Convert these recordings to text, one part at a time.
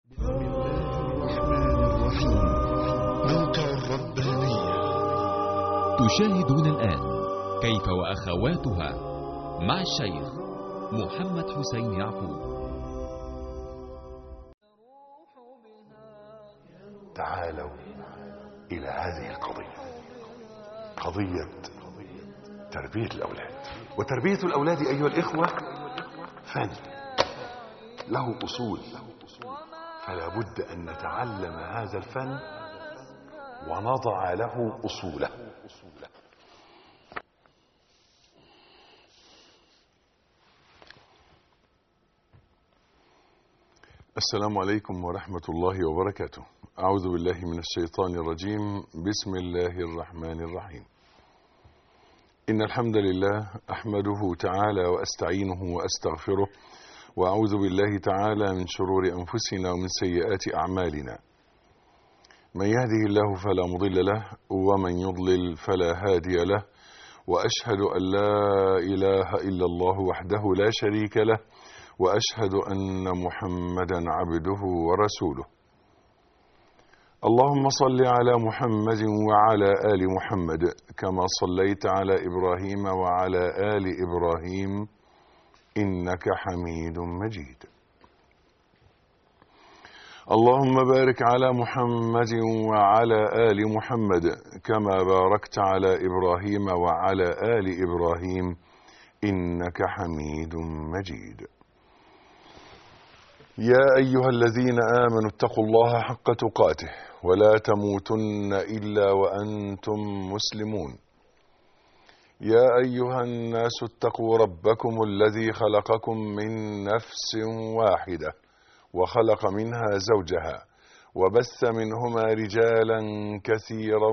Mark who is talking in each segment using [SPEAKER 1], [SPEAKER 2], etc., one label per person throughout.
[SPEAKER 1] بسم الله الرحمن الرحيم موقع الربانية
[SPEAKER 2] تشاهدون الآن كيف وأخواتها مع الشيخ محمد حسين يعقوب
[SPEAKER 3] تعالوا إلى هذه القضية قضية تربية الأولاد وتربية الأولاد أيها الإخوة فن له أصول فلا بد أن نتعلم هذا الفن ونضع له أصوله السلام عليكم ورحمة الله وبركاته أعوذ بالله من الشيطان الرجيم بسم الله الرحمن الرحيم إن الحمد لله أحمده تعالى وأستعينه وأستغفره وأعوذ بالله تعالى من شرور أنفسنا ومن سيئات أعمالنا من يهده الله فلا مضل له ومن يضلل فلا هادي له وأشهد أن لا إله إلا الله وحده لا شريك له واشهد ان محمدا عبده ورسوله اللهم صل على محمد وعلى ال محمد كما صليت على ابراهيم وعلى ال ابراهيم انك حميد مجيد اللهم بارك على محمد وعلى ال محمد كما باركت على ابراهيم وعلى ال ابراهيم انك حميد مجيد يا أيها الذين آمنوا اتقوا الله حق تقاته ولا تموتن إلا وأنتم مسلمون يا أيها الناس اتقوا ربكم الذي خلقكم من نفس واحدة وخلق منها زوجها وبث منهما رجالا كثيرا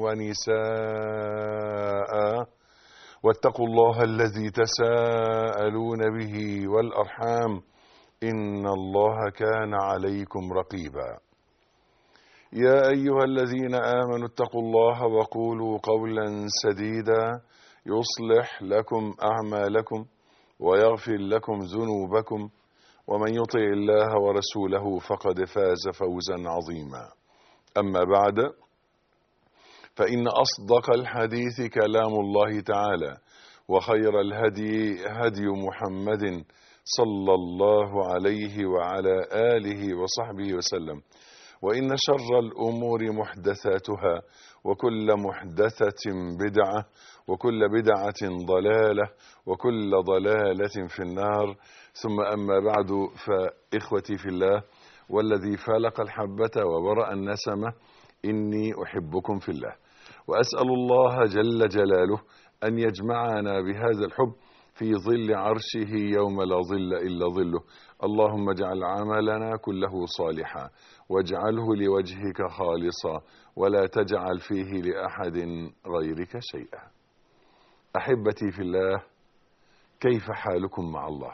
[SPEAKER 3] ونساء واتقوا الله الذي تساءلون به والأرحام إن الله كان عليكم رقيبا يا أيها الذين آمنوا اتقوا الله وقولوا قولا سديدا يصلح لكم أعمالكم ويغفر لكم ذنوبكم ومن يطع الله ورسوله فقد فاز فوزا عظيما أما بعد فإن أصدق الحديث كلام الله تعالى وخير الهدي هدي محمد صلى الله عليه وعلى آله وصحبه وسلم وإن شر الأمور محدثاتها وكل محدثة بدعة وكل بدعة ضلالة وكل ضلالة في النار ثم أما بعد فإخوتي في الله والذي فالق الحبة وبرأ النسمة إني أحبكم في الله وأسأل الله جل جلاله أن يجمعنا بهذا الحب في ظل عرشه يوم لا ظل إلا ظله اللهم اجعل عملنا كله صالحا واجعله لوجهك خالصا ولا تجعل فيه لأحد غيرك شيئا أحبتي في الله كيف حالكم مع الله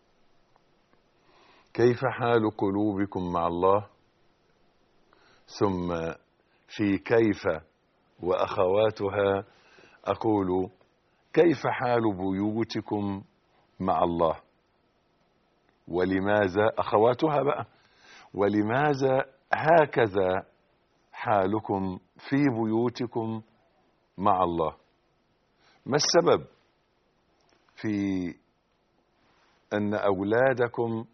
[SPEAKER 3] كيف حال قلوبكم مع الله ثم في كيف وأخواتها أقول كيف حال بيوتكم مع الله ولماذا اخواتها بقى ولماذا هكذا حالكم في بيوتكم مع الله ما السبب في ان اولادكم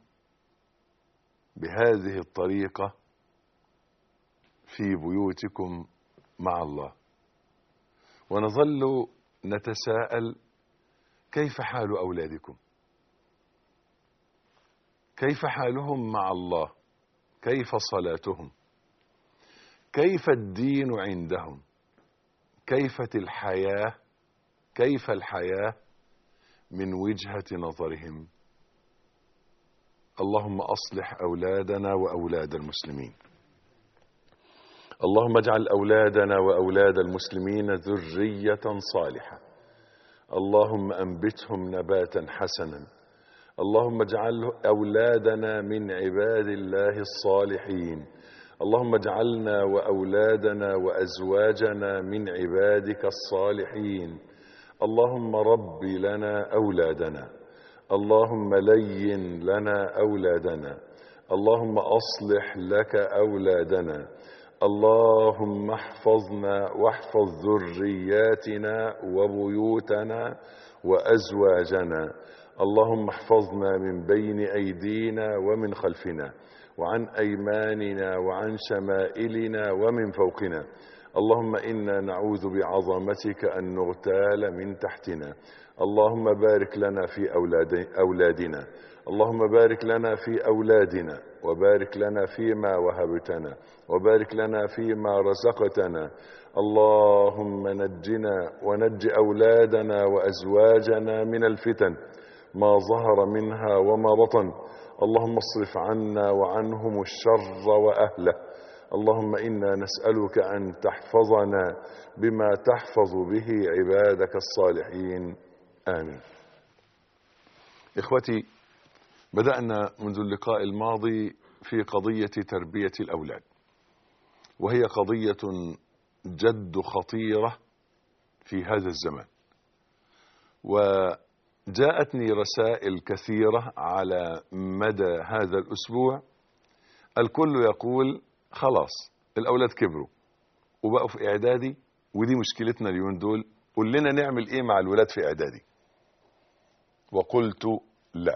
[SPEAKER 3] بهذه الطريقه في بيوتكم مع الله ونظل نتساءل كيف حال اولادكم كيف حالهم مع الله كيف صلاتهم كيف الدين عندهم كيف الحياه كيف الحياه من وجهه نظرهم اللهم اصلح اولادنا واولاد المسلمين اللهم اجعل اولادنا واولاد المسلمين ذريه صالحه اللهم انبتهم نباتا حسنا اللهم اجعل اولادنا من عباد الله الصالحين اللهم اجعلنا واولادنا وازواجنا من عبادك الصالحين اللهم رب لنا اولادنا اللهم لين لنا اولادنا اللهم أصلح لك أولادنا اللهم احفظنا واحفظ ذرياتنا وبيوتنا وأزواجنا اللهم احفظنا من بين أيدينا ومن خلفنا وعن أيماننا وعن شمائلنا ومن فوقنا اللهم إنا نعوذ بعظمتك أن نغتال من تحتنا اللهم بارك لنا في أولاد أولادنا اللهم بارك لنا في أولادنا وبارك لنا فيما وهبتنا وبارك لنا فيما رزقتنا اللهم نجنا ونج أولادنا وأزواجنا من الفتن ما ظهر منها وما بطن اللهم اصرف عنا وعنهم الشر وأهله اللهم إنا نسألك أن تحفظنا بما تحفظ به عبادك الصالحين آمين إخوتي بدأنا منذ اللقاء الماضي في قضية تربية الأولاد وهي قضية جد خطيرة في هذا الزمان وجاءتني رسائل كثيرة على مدى هذا الأسبوع الكل يقول خلاص الأولاد كبروا وبقوا في إعدادي ودي مشكلتنا اليومين دول قول لنا نعمل إيه مع الولاد في إعدادي وقلت لا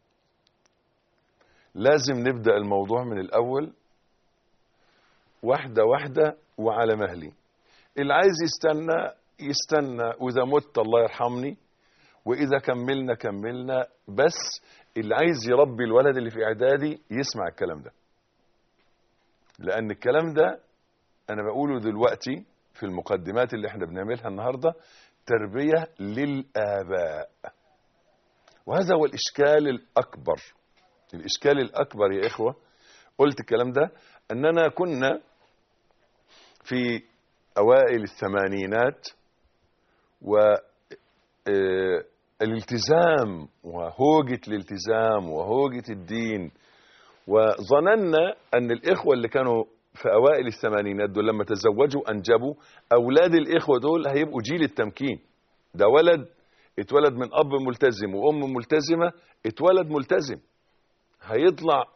[SPEAKER 3] لازم نبدأ الموضوع من الأول واحدة واحدة وعلى مهلي اللي عايز يستنى يستنى وإذا مت الله يرحمني وإذا كملنا كملنا بس اللي عايز يربي الولد اللي في إعدادي يسمع الكلام ده لأن الكلام ده أنا بقوله دلوقتي في المقدمات اللي احنا بنعملها النهاردة تربية للآباء وهذا هو الإشكال الأكبر الإشكال الأكبر يا إخوة قلت الكلام ده أننا كنا في أوائل الثمانينات والالتزام وهوجة الالتزام وهوجة الدين وظننا أن الإخوة اللي كانوا في أوائل الثمانينات دول لما تزوجوا أنجبوا أولاد الإخوة دول هيبقوا جيل التمكين ده ولد اتولد من أب ملتزم وأم ملتزمة اتولد ملتزم هيطلع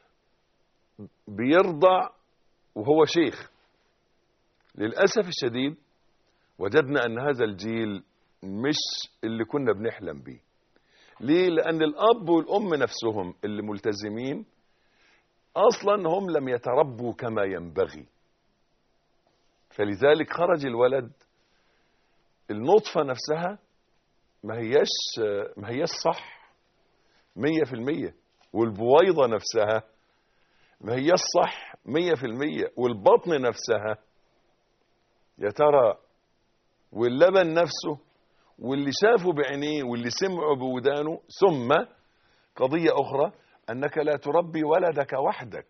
[SPEAKER 3] بيرضع وهو شيخ للأسف الشديد وجدنا أن هذا الجيل مش اللي كنا بنحلم بيه ليه؟ لأن الأب والأم نفسهم اللي ملتزمين أصلا هم لم يتربوا كما ينبغي فلذلك خرج الولد النطفة نفسها ما هيش ما هيش صح مية في المية والبويضة نفسها ما هيش صح مية في المية والبطن نفسها يا ترى واللبن نفسه واللي شافه بعينيه واللي سمعه بودانه ثم قضية أخرى أنك لا تربي ولدك وحدك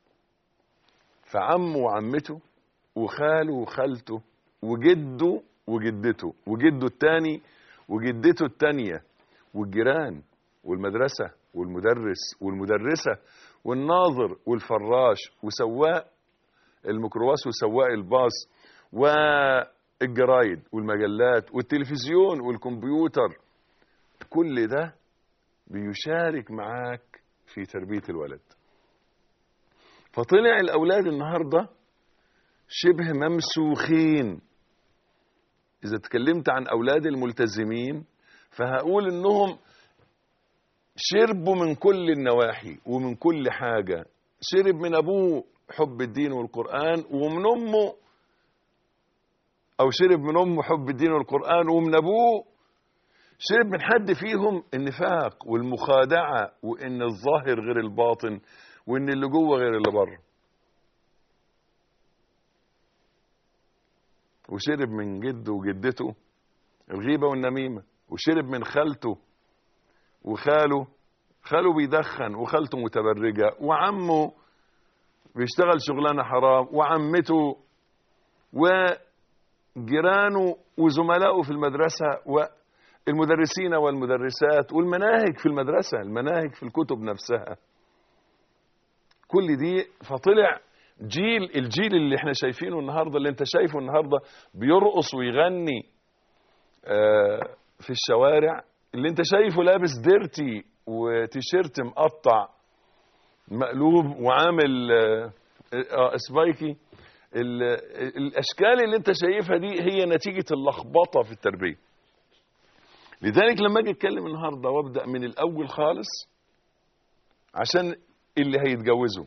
[SPEAKER 3] فعمه وعمته وخاله وخالته وجده وجدته وجده التاني وجدته التانية والجيران والمدرسة والمدرس والمدرسة والناظر والفراش وسواق الميكروباص وسواق الباص والجرايد والمجلات والتلفزيون والكمبيوتر كل ده بيشارك معاك في تربية الولد فطلع الأولاد النهاردة شبه ممسوخين إذا تكلمت عن أولاد الملتزمين فهقول إنهم شربوا من كل النواحي ومن كل حاجة شرب من أبوه حب الدين والقرآن ومن أمه أو شرب من أمه حب الدين والقرآن ومن أبوه شرب من حد فيهم النفاق والمخادعة وإن الظاهر غير الباطن وإن اللي جوه غير اللي بره وشرب من جده وجدته الغيبة والنميمة وشرب من خالته وخاله خاله بيدخن وخالته متبرجة وعمه بيشتغل شغلانة حرام وعمته وجيرانه وزملائه في المدرسة والمدرسين والمدرسات والمناهج في المدرسة المناهج في الكتب نفسها كل دي فطلع جيل الجيل اللي احنا شايفينه النهاردة اللي انت شايفه النهاردة بيرقص ويغني آه في الشوارع اللي انت شايفه لابس ديرتي وتيشيرت مقطع مقلوب وعامل آه، آه، سبايكي ال- الاشكال اللي انت شايفها دي هي نتيجه اللخبطه في التربيه لذلك لما اجي اتكلم النهارده وابدا من الاول خالص عشان اللي هيتجوزوا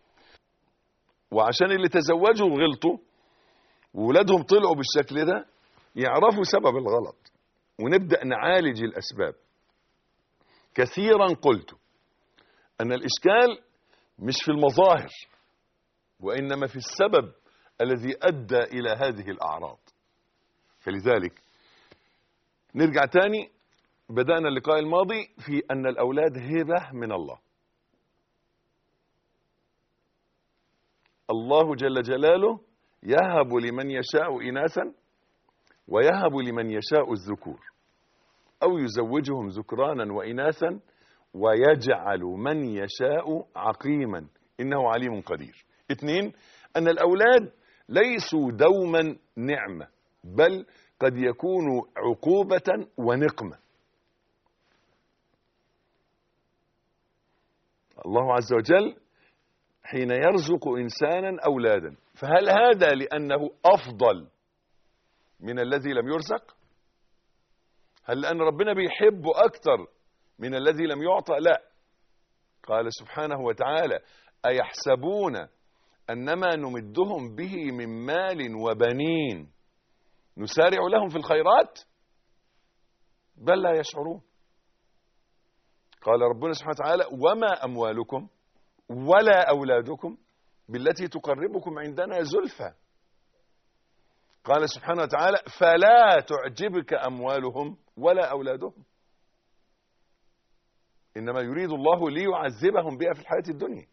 [SPEAKER 3] وعشان اللي تزوجوا وغلطوا وولادهم طلعوا بالشكل ده يعرفوا سبب الغلط ونبدا نعالج الاسباب كثيرا قلت ان الاشكال مش في المظاهر وانما في السبب الذي ادى الى هذه الاعراض فلذلك نرجع تاني بدانا اللقاء الماضي في ان الاولاد هبه من الله الله جل جلاله يهب لمن يشاء اناثا ويهب لمن يشاء الذكور او يزوجهم ذكرانا واناثا ويجعل من يشاء عقيما انه عليم قدير اثنين ان الاولاد ليسوا دوما نعمه بل قد يكونوا عقوبه ونقمه الله عز وجل حين يرزق انسانا اولادا فهل هذا لانه افضل من الذي لم يرزق هل لان ربنا بيحبه اكتر من الذي لم يعطى لا قال سبحانه وتعالى ايحسبون انما نمدهم به من مال وبنين نسارع لهم في الخيرات بل لا يشعرون قال ربنا سبحانه وتعالى وما اموالكم ولا اولادكم بالتي تقربكم عندنا زلفى قال سبحانه وتعالى فلا تعجبك اموالهم ولا اولادهم انما يريد الله ليعذبهم بها في الحياه الدنيا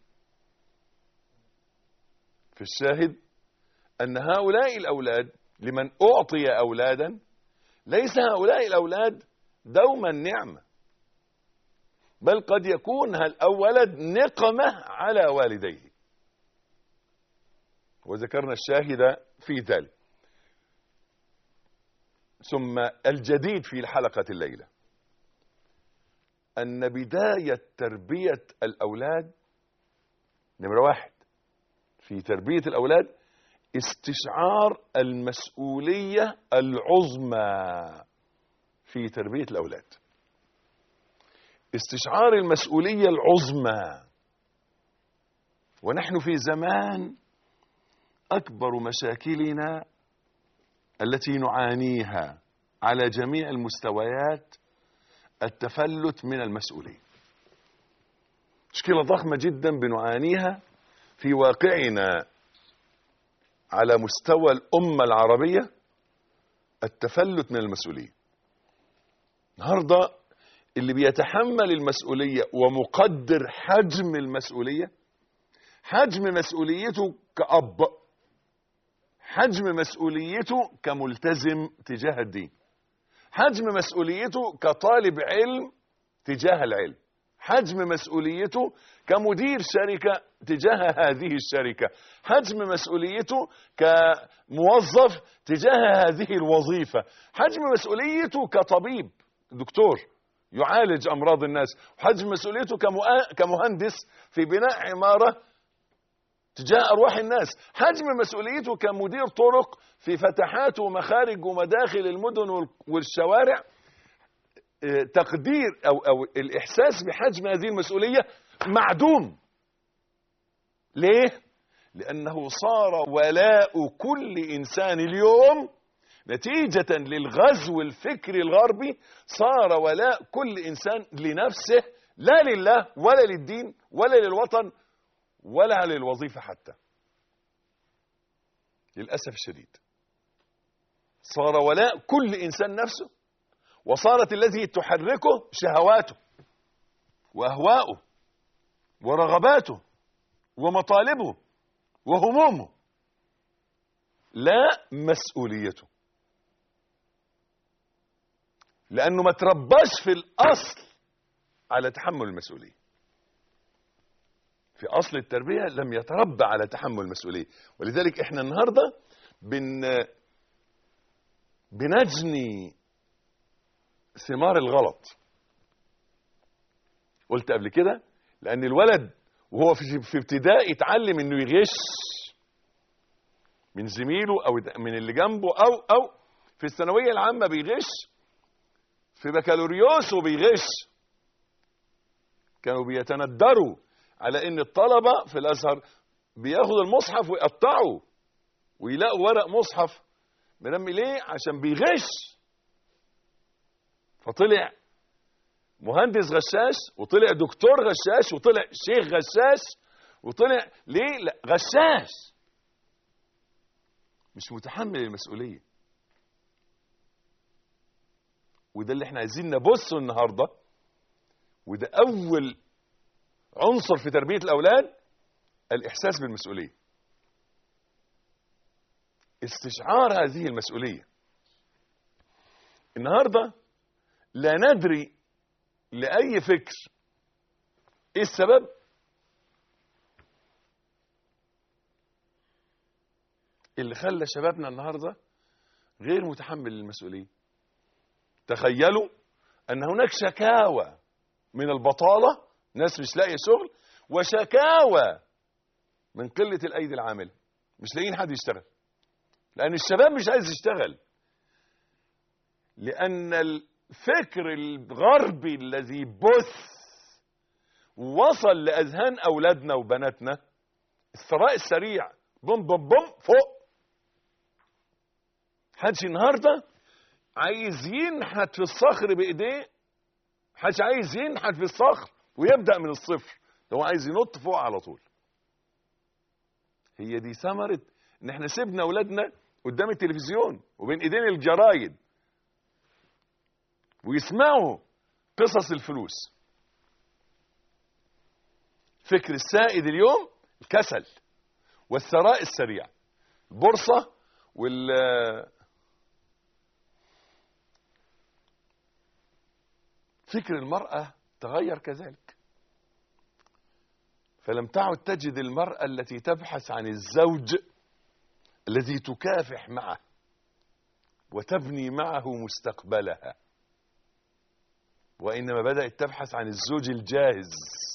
[SPEAKER 3] في الشاهد ان هؤلاء الاولاد لمن اعطي اولادا ليس هؤلاء الاولاد دوما نعمه بل قد يكون الولد نقمه على والديه وذكرنا الشاهد في ذلك ثم الجديد في حلقه الليله ان بدايه تربيه الاولاد نمره واحد في تربيه الاولاد استشعار المسؤوليه العظمى في تربيه الاولاد استشعار المسؤوليه العظمى ونحن في زمان اكبر مشاكلنا التي نعانيها على جميع المستويات التفلت من المسؤوليه مشكله ضخمه جدا بنعانيها في واقعنا على مستوى الامه العربيه التفلت من المسؤوليه النهارده اللي بيتحمل المسؤوليه ومقدر حجم المسؤوليه حجم مسؤوليته كأب حجم مسؤوليته كملتزم تجاه الدين حجم مسؤوليته كطالب علم تجاه العلم حجم مسؤوليته كمدير شركة تجاه هذه الشركة حجم مسؤوليته كموظف تجاه هذه الوظيفة حجم مسؤوليته كطبيب دكتور يعالج أمراض الناس حجم مسؤوليته كمؤ- كمهندس في بناء عمارة تجاه أرواح الناس حجم مسؤوليته كمدير طرق في فتحات ومخارج ومداخل المدن وال- والشوارع آه، تقدير أو, أو الإحساس بحجم هذه المسؤولية معدوم ليه؟ لأنه صار ولاء كل إنسان اليوم نتيجة للغزو الفكري الغربي صار ولاء كل إنسان لنفسه لا لله ولا للدين ولا للوطن ولا للوظيفة حتى للأسف الشديد صار ولاء كل إنسان نفسه وصارت الذي تحركه شهواته وأهواؤه ورغباته ومطالبه وهمومه لا مسؤوليته لأنه ما ترباش في الأصل على تحمل المسؤولية في أصل التربية لم يتربى على تحمل المسؤولية ولذلك احنا النهاردة بن بنجني ثمار الغلط قلت قبل كده لأن الولد وهو في في ابتدائي اتعلم انه يغش من زميله او من اللي جنبه او او في الثانويه العامه بيغش في بكالوريوس وبيغش كانوا بيتندروا على ان الطلبه في الازهر بياخدوا المصحف ويقطعوا ويلاقوا ورق مصحف منمي ليه عشان بيغش فطلع مهندس غشاش وطلع دكتور غشاش وطلع شيخ غشاش وطلع ليه لا غشاش مش متحمل المسؤوليه وده اللي احنا عايزين نبصه النهارده وده اول عنصر في تربيه الاولاد الاحساس بالمسؤوليه استشعار هذه المسؤوليه النهارده لا ندري لاي فكر ايه السبب اللي خلى شبابنا النهارده غير متحمل للمسؤوليه تخيلوا ان هناك شكاوى من البطاله ناس مش لاقيه شغل وشكاوى من قله الايدي العامله مش لاقيين حد يشتغل لان الشباب مش عايز يشتغل لان الفكر الغربي الذي بث وصل لاذهان اولادنا وبناتنا الثراء السريع بوم بوم بوم فوق حدش النهارده عايز ينحت في الصخر بايديه محدش عايز ينحت في الصخر ويبدا من الصفر هو عايز ينط فوق على طول هي دي ثمره ان احنا سيبنا اولادنا قدام التلفزيون وبين ايدين الجرايد ويسمعوا قصص الفلوس فكر السائد اليوم الكسل والثراء السريع البورصه وال فكر المرأة تغير كذلك فلم تعد تجد المرأة التي تبحث عن الزوج الذي تكافح معه وتبني معه مستقبلها وإنما بدأت تبحث عن الزوج الجاهز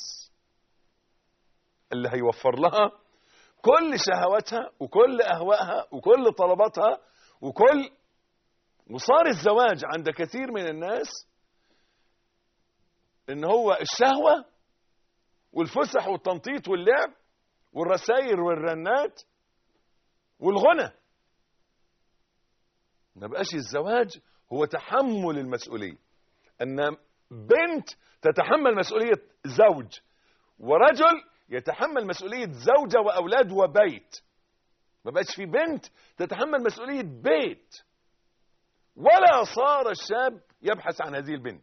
[SPEAKER 3] اللي هيوفر لها كل شهواتها وكل أهوائها وكل طلباتها وكل وصار الزواج عند كثير من الناس ان هو الشهوة والفسح والتنطيط واللعب والرساير والرنات والغنى ما بقاش الزواج هو تحمل المسؤولية ان بنت تتحمل مسؤولية زوج ورجل يتحمل مسؤولية زوجة وأولاد وبيت ما بقاش في بنت تتحمل مسؤولية بيت ولا صار الشاب يبحث عن هذه البنت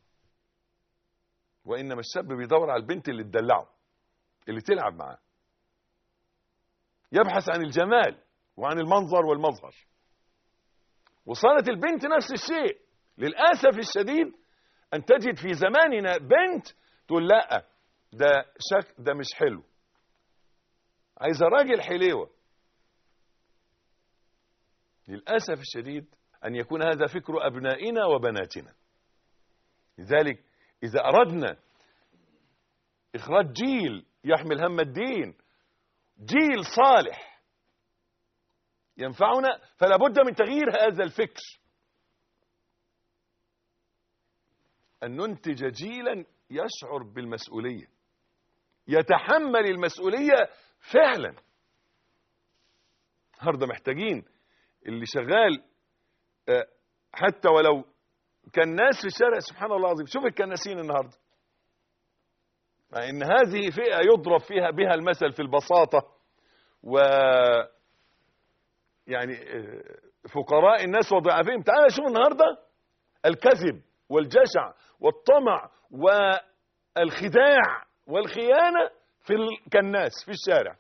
[SPEAKER 3] وانما الشاب بيدور على البنت اللي تدلعه اللي تلعب معاه يبحث عن الجمال وعن المنظر والمظهر وصارت البنت نفس الشيء للاسف الشديد ان تجد في زماننا بنت تقول لا ده شك ده مش حلو عايزه راجل حليوه للاسف الشديد ان يكون هذا فكر ابنائنا وبناتنا لذلك إذا أردنا إخراج جيل يحمل هم الدين جيل صالح ينفعنا فلا بد من تغيير هذا الفكر أن ننتج جيلا يشعر بالمسؤولية يتحمل المسؤولية فعلا النهارده محتاجين اللي شغال حتى ولو كان ناس في الشارع سبحان الله العظيم شوف الكناسين النهارده مع ان هذه فئه يضرب فيها بها المثل في البساطه و يعني فقراء الناس وضعافهم تعال شوف النهارده الكذب والجشع والطمع والخداع والخيانه في الكناس في الشارع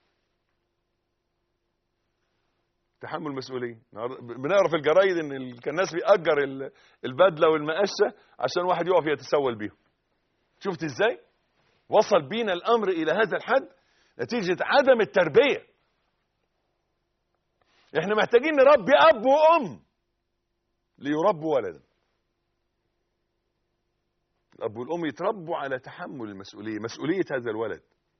[SPEAKER 3] تحمل مسؤوليه بنعرف الجرايد ان الناس بيأجر البدله والمقشه عشان واحد يقف يتسول بيهم شفت ازاي وصل بينا الامر الى هذا الحد نتيجه عدم التربيه احنا محتاجين نربي اب وام ليربوا ولدا الاب والام يتربوا على تحمل المسؤوليه مسؤوليه هذا الولد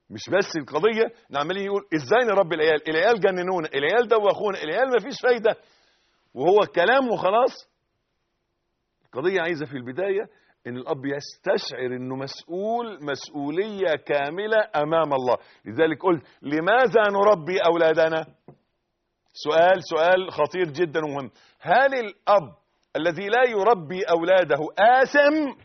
[SPEAKER 3] مش بس القضيه إن عمالين يقول ازاي نربي العيال العيال جننونا العيال دوخونا العيال ما فيش فايده وهو كلام وخلاص القضيه عايزه في البدايه ان الاب يستشعر انه مسؤول مسؤوليه كامله امام الله لذلك قلت لماذا نربي اولادنا سؤال سؤال خطير جدا ومهم هل الاب الذي لا يربي اولاده آثم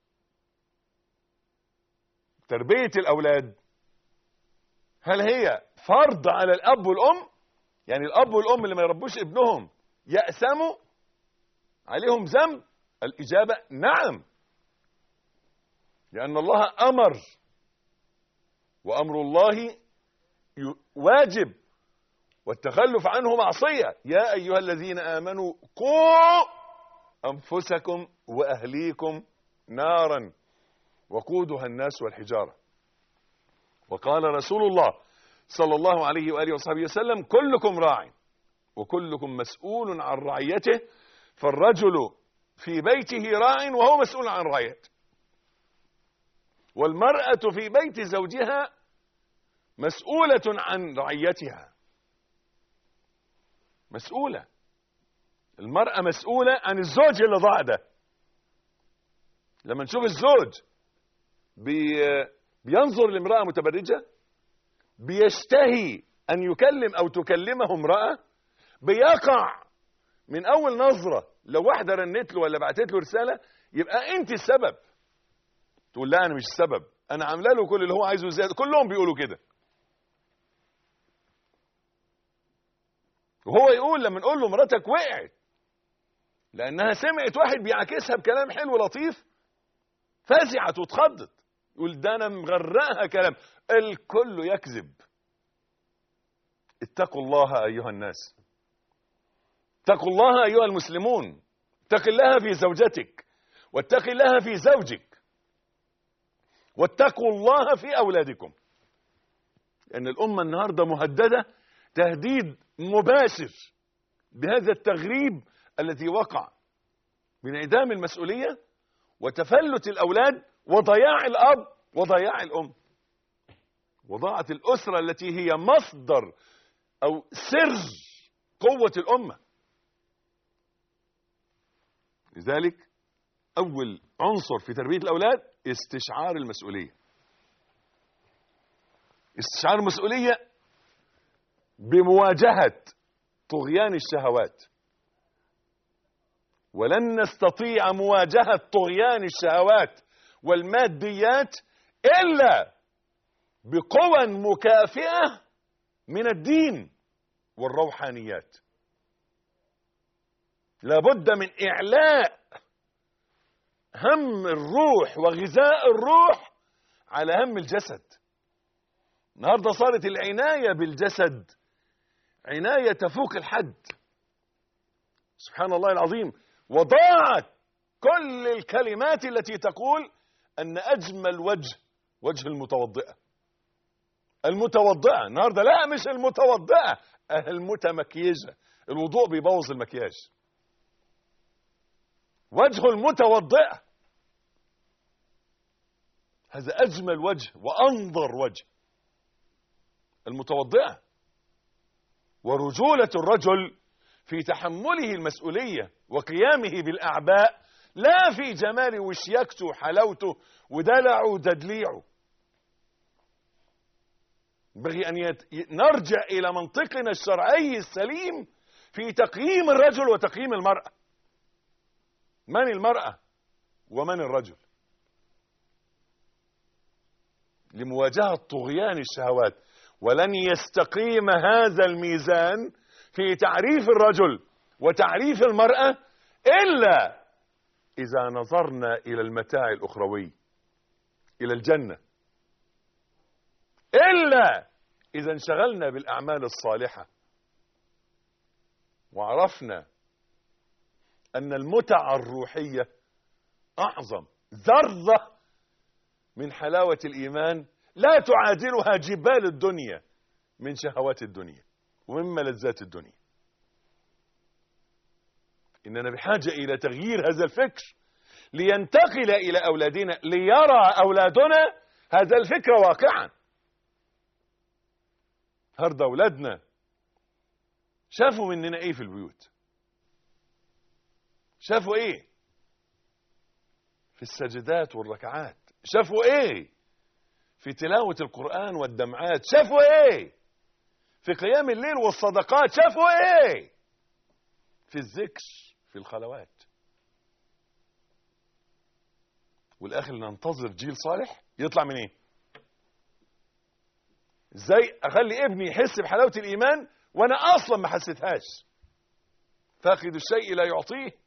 [SPEAKER 3] تربيه الاولاد هل هي فرض على الاب والام يعني الاب والام اللي ما يربوش ابنهم يأسموا عليهم ذنب الاجابه نعم لأن الله أمر وأمر الله ي- واجب والتخلف عنه معصية يا أيها الذين آمنوا قوا أنفسكم وأهليكم نارا وقودها الناس والحجارة وقال رسول الله صلى الله عليه وآله وصحبه وسلم كلكم راع وكلكم مسؤول عن رعيته فالرجل في بيته راع وهو مسؤول عن رعيته والمرأة في بيت زوجها مسؤولة عن رعيتها مسؤولة المرأة مسؤولة عن الزوج اللي ضاع ده لما نشوف الزوج بي بينظر لامرأة متبرجة بيشتهي أن يكلم أو تكلمه امرأة بيقع من أول نظرة لو واحدة رنت له ولا بعتت له رسالة يبقى أنت السبب تقول لا انا مش السبب انا عامله له كل اللي هو عايزه زياده كلهم بيقولوا كده وهو يقول لما نقول له مراتك وقعت لانها سمعت واحد بيعاكسها بكلام حلو لطيف فزعت واتخضت يقول ده انا مغرقها كلام الكل يكذب اتقوا الله ايها الناس اتقوا الله ايها المسلمون اتق الله في زوجتك واتق الله في زوجك واتقوا الله في أولادكم لأن الأمة النهاردة مهددة تهديد مباشر بهذا التغريب الذي وقع من انعدام المسؤولية وتفلت الأولاد وضياع الأب وضياع الأم وضاعت الأسرة التي هي مصدر أو سر قوة الأمة لذلك أول عنصر في تربية الأولاد استشعار المسؤولية استشعار المسؤولية بمواجهة طغيان الشهوات ولن نستطيع مواجهة طغيان الشهوات والماديات إلا بقوى مكافئة من الدين والروحانيات لابد من إعلاء هم الروح وغذاء الروح على هم الجسد النهارده صارت العنايه بالجسد عنايه تفوق الحد سبحان الله العظيم وضاعت كل الكلمات التي تقول ان اجمل وجه وجه المتوضئه المتوضئه النهارده لا مش المتوضئه المتمكيجه الوضوء بيبوظ المكياج وجه المتوضئه هذا أجمل وجه وأنظر وجه المتوضئة ورجولة الرجل في تحمله المسؤولية وقيامه بالأعباء لا في جمال وشياكته وحلاوته ودلعه وددليعه ينبغي أن يت... نرجع إلى منطقنا الشرعي السليم في تقييم الرجل وتقييم المرأة من المرأة ومن الرجل لمواجهة طغيان الشهوات ولن يستقيم هذا الميزان في تعريف الرجل وتعريف المرأة إلا إذا نظرنا إلى المتاع الأخروي إلى الجنة إلا إذا انشغلنا بالأعمال الصالحة وعرفنا أن المتع الروحية أعظم ذرة من حلاوة الإيمان لا تعادلها جبال الدنيا من شهوات الدنيا ومن ملذات الدنيا إننا بحاجة إلى تغيير هذا الفكر لينتقل إلى أولادنا ليرى أولادنا هذا الفكر واقعا النهارده اولادنا شافوا مننا ايه في البيوت شافوا ايه في السجدات والركعات شافوا ايه في تلاوة القرآن والدمعات شافوا ايه في قيام الليل والصدقات شافوا ايه في الذكر في الخلوات والاخر ننتظر جيل صالح يطلع من ايه ازاي اخلي ابني يحس بحلاوه الايمان وانا اصلا ما حسيتهاش فاقد الشيء لا يعطيه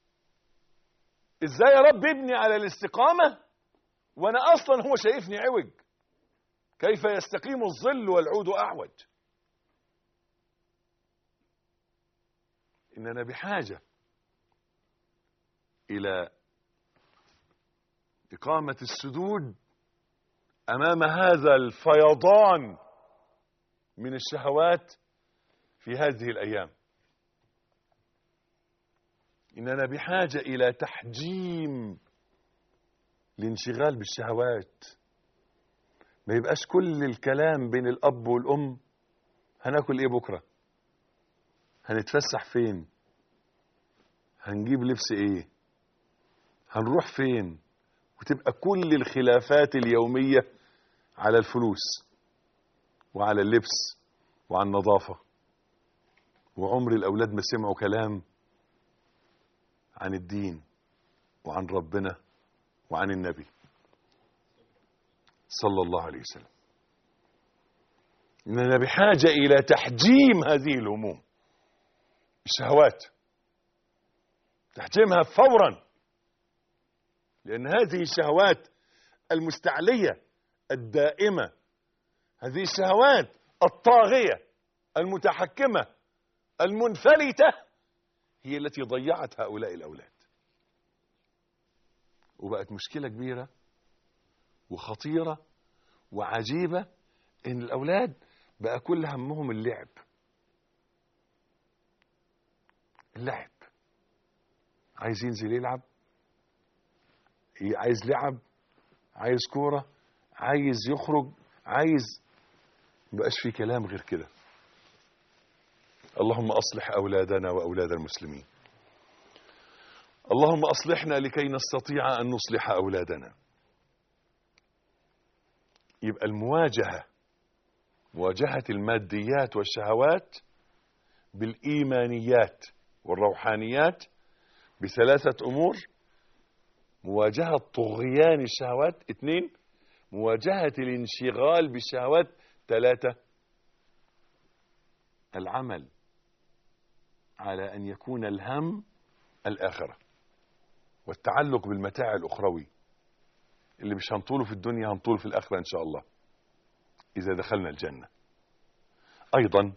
[SPEAKER 3] ازاي يا رب ابني على الاستقامه وانا اصلا هو شايفني عوج كيف يستقيم الظل والعود اعوج اننا بحاجه الى اقامه السدود امام هذا الفيضان من الشهوات في هذه الايام اننا بحاجه الى تحجيم الانشغال بالشهوات ما يبقاش كل الكلام بين الاب والام هناكل ايه بكره هنتفسح فين هنجيب لبس ايه هنروح فين وتبقى كل الخلافات اليوميه على الفلوس وعلى اللبس وعلى النظافه وعمر الاولاد ما سمعوا كلام عن الدين وعن ربنا وعن النبي صلى الله عليه وسلم اننا بحاجه الى تحجيم هذه الهموم الشهوات تحجيمها فورا لان هذه الشهوات المستعليه الدائمه هذه الشهوات الطاغيه المتحكمه المنفلته هي التي ضيعت هؤلاء الاولاد وبقت مشكله كبيره وخطيره وعجيبه ان الاولاد بقى كل همهم اللعب اللعب عايز ينزل يلعب عايز لعب عايز كوره عايز يخرج عايز مبقاش في كلام غير كده اللهم اصلح اولادنا واولاد المسلمين اللهم اصلحنا لكي نستطيع ان نصلح اولادنا يبقى المواجهه مواجهه الماديات والشهوات بالايمانيات والروحانيات بثلاثه امور مواجهه طغيان الشهوات اثنين مواجهه الانشغال بالشهوات ثلاثه العمل على ان يكون الهم الاخره والتعلق بالمتاع الاخروي اللي مش هنطوله في الدنيا هنطوله في الاخره ان شاء الله اذا دخلنا الجنه ايضا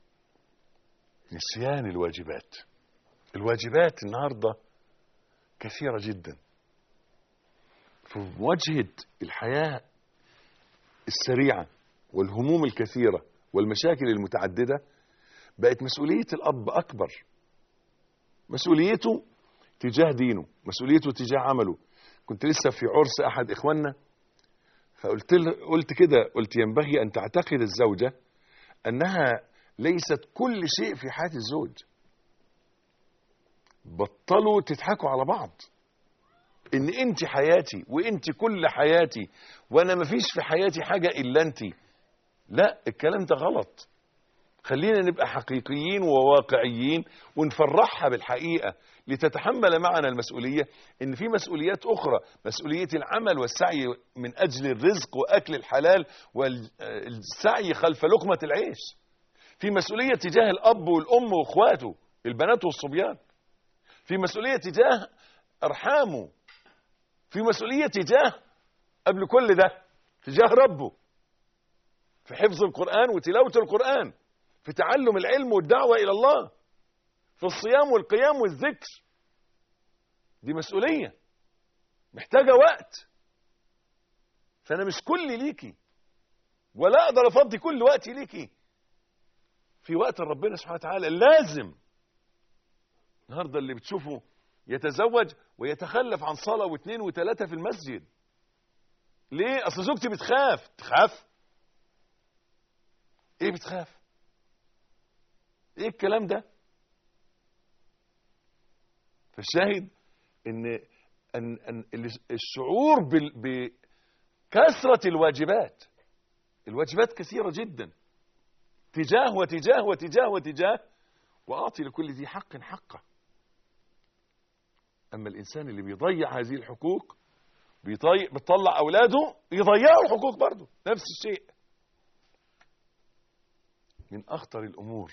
[SPEAKER 3] نسيان الواجبات الواجبات النهارده كثيره جدا في مواجهه الحياه السريعه والهموم الكثيره والمشاكل المتعدده بقت مسؤوليه الاب اكبر مسؤوليته تجاه دينه مسؤوليته تجاه عمله كنت لسه في عرس احد اخواننا فقلت له قلت كده قلت ينبغي ان تعتقد الزوجه انها ليست كل شيء في حياه الزوج بطلوا تضحكوا على بعض ان انت حياتي وانت كل حياتي وانا مفيش في حياتي حاجه الا انت لا الكلام ده غلط خلينا نبقى حقيقيين وواقعيين ونفرحها بالحقيقه لتتحمل معنا المسؤوليه ان في مسؤوليات اخرى مسؤوليه العمل والسعي من اجل الرزق واكل الحلال والسعي خلف لقمه العيش في مسؤوليه تجاه الاب والام واخواته البنات والصبيان في مسؤوليه تجاه ارحامه في مسؤوليه تجاه قبل كل ده تجاه ربه في حفظ القران وتلاوه القران في تعلم العلم والدعوه الى الله في الصيام والقيام والذكر دي مسؤوليه محتاجه وقت فانا مش كل ليكي ولا اقدر افضي كل وقتي ليكي في وقت ربنا سبحانه وتعالى لازم النهارده اللي بتشوفه يتزوج ويتخلف عن صلاه واثنين وثلاثه في المسجد ليه اصل زوجتي بتخاف تخاف ايه بتخاف ايه الكلام ده فالشاهد ان ان, أن الشعور بال- بكثره الواجبات الواجبات كثيره جدا تجاه وتجاه وتجاه وتجاه واعطي لكل ذي حق حقه اما الانسان اللي بيضيع هذه الحقوق بيطيع بتطلع اولاده يضيعوا الحقوق برضه نفس الشيء من اخطر الامور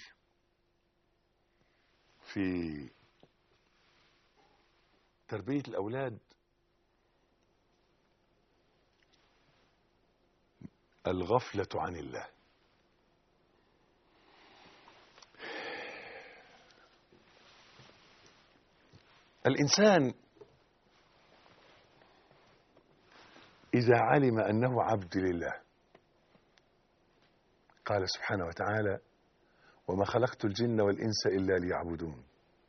[SPEAKER 3] في تربيه الاولاد الغفله عن الله الانسان اذا علم انه عبد لله قال سبحانه وتعالى وما خلقت الجن والانس الا ليعبدون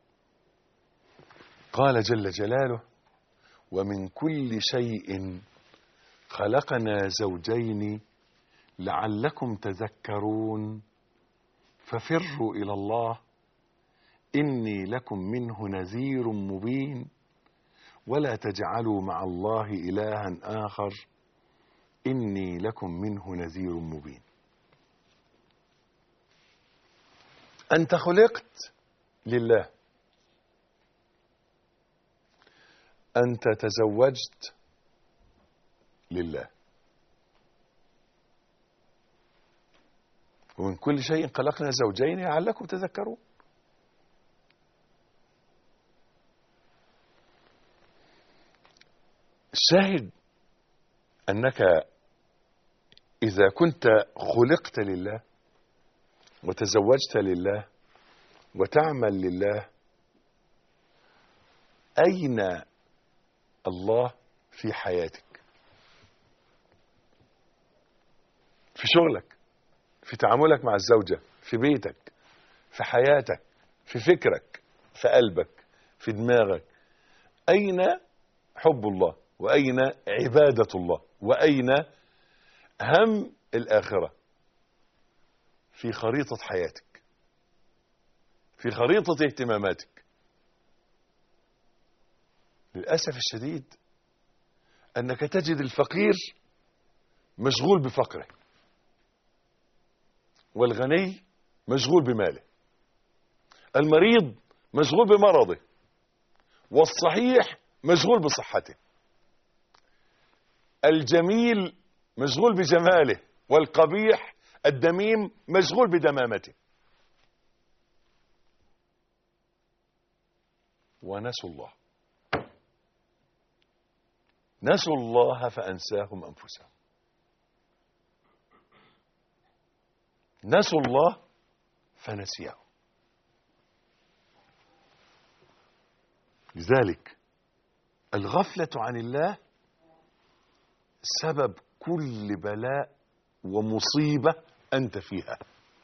[SPEAKER 3] قال جل جلاله ومن كل شيء خلقنا زوجين لعلكم تذكرون ففروا الى الله اني لكم منه نذير مبين ولا تجعلوا مع الله الها اخر اني لكم منه نذير مبين انت خلقت لله انت تزوجت لله ومن كل شيء خلقنا زوجين لعلكم تذكرون الشاهد انك اذا كنت خلقت لله وتزوجت لله وتعمل لله اين الله في حياتك في شغلك في تعاملك مع الزوجه في بيتك في حياتك في فكرك في قلبك في دماغك اين حب الله واين عباده الله واين هم الاخره في خريطه حياتك في خريطه اهتماماتك للاسف الشديد انك تجد الفقير مشغول بفقره والغني مشغول بماله المريض مشغول بمرضه والصحيح مشغول بصحته الجميل مشغول بجماله والقبيح الدميم مشغول بدمامته ونسوا الله نسوا الله فأنساهم أنفسهم نسوا الله فنسيهم لذلك الغفلة عن الله سبب كل بلاء ومصيبة أنت فيها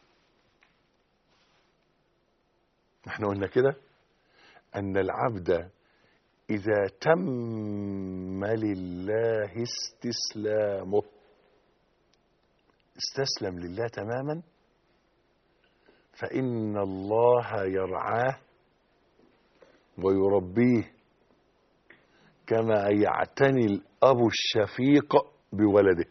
[SPEAKER 3] احنا قلنا كده أن العبد إذا تم لله استسلامه استسلم لله تماما فإن الله يرعاه ويربيه كما يعتني الأب الشفيق بولده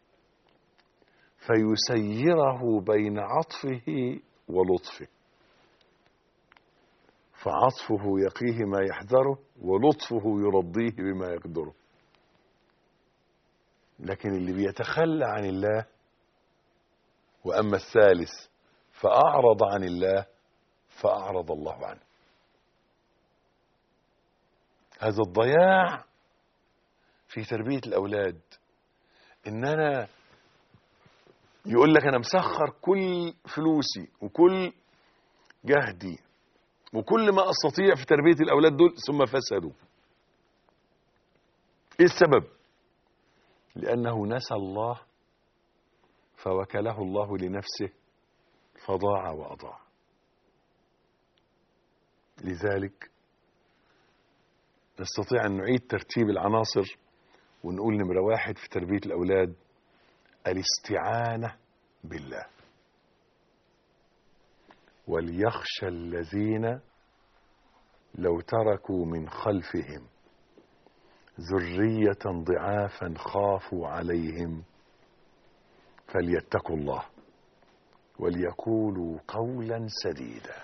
[SPEAKER 3] فيسيره بين عطفه ولطفه فعطفه يقيه ما يحذره ولطفه يرضيه بما يقدره لكن اللي بيتخلى عن الله واما الثالث فاعرض عن الله فاعرض الله عنه هذا الضياع في تربيه الاولاد ان انا يقول لك انا مسخر كل فلوسي وكل جهدي وكل ما استطيع في تربيه الاولاد دول ثم فسدوا ايه السبب لانه نسى الله فوكله الله لنفسه فضاع واضاع لذلك نستطيع ان نعيد ترتيب العناصر ونقول نمره واحد في تربيه الاولاد الاستعانه بالله وليخشى الذين لو تركوا من خلفهم ذرية ضعافا خافوا عليهم فليتقوا الله وليقولوا قولا سديدا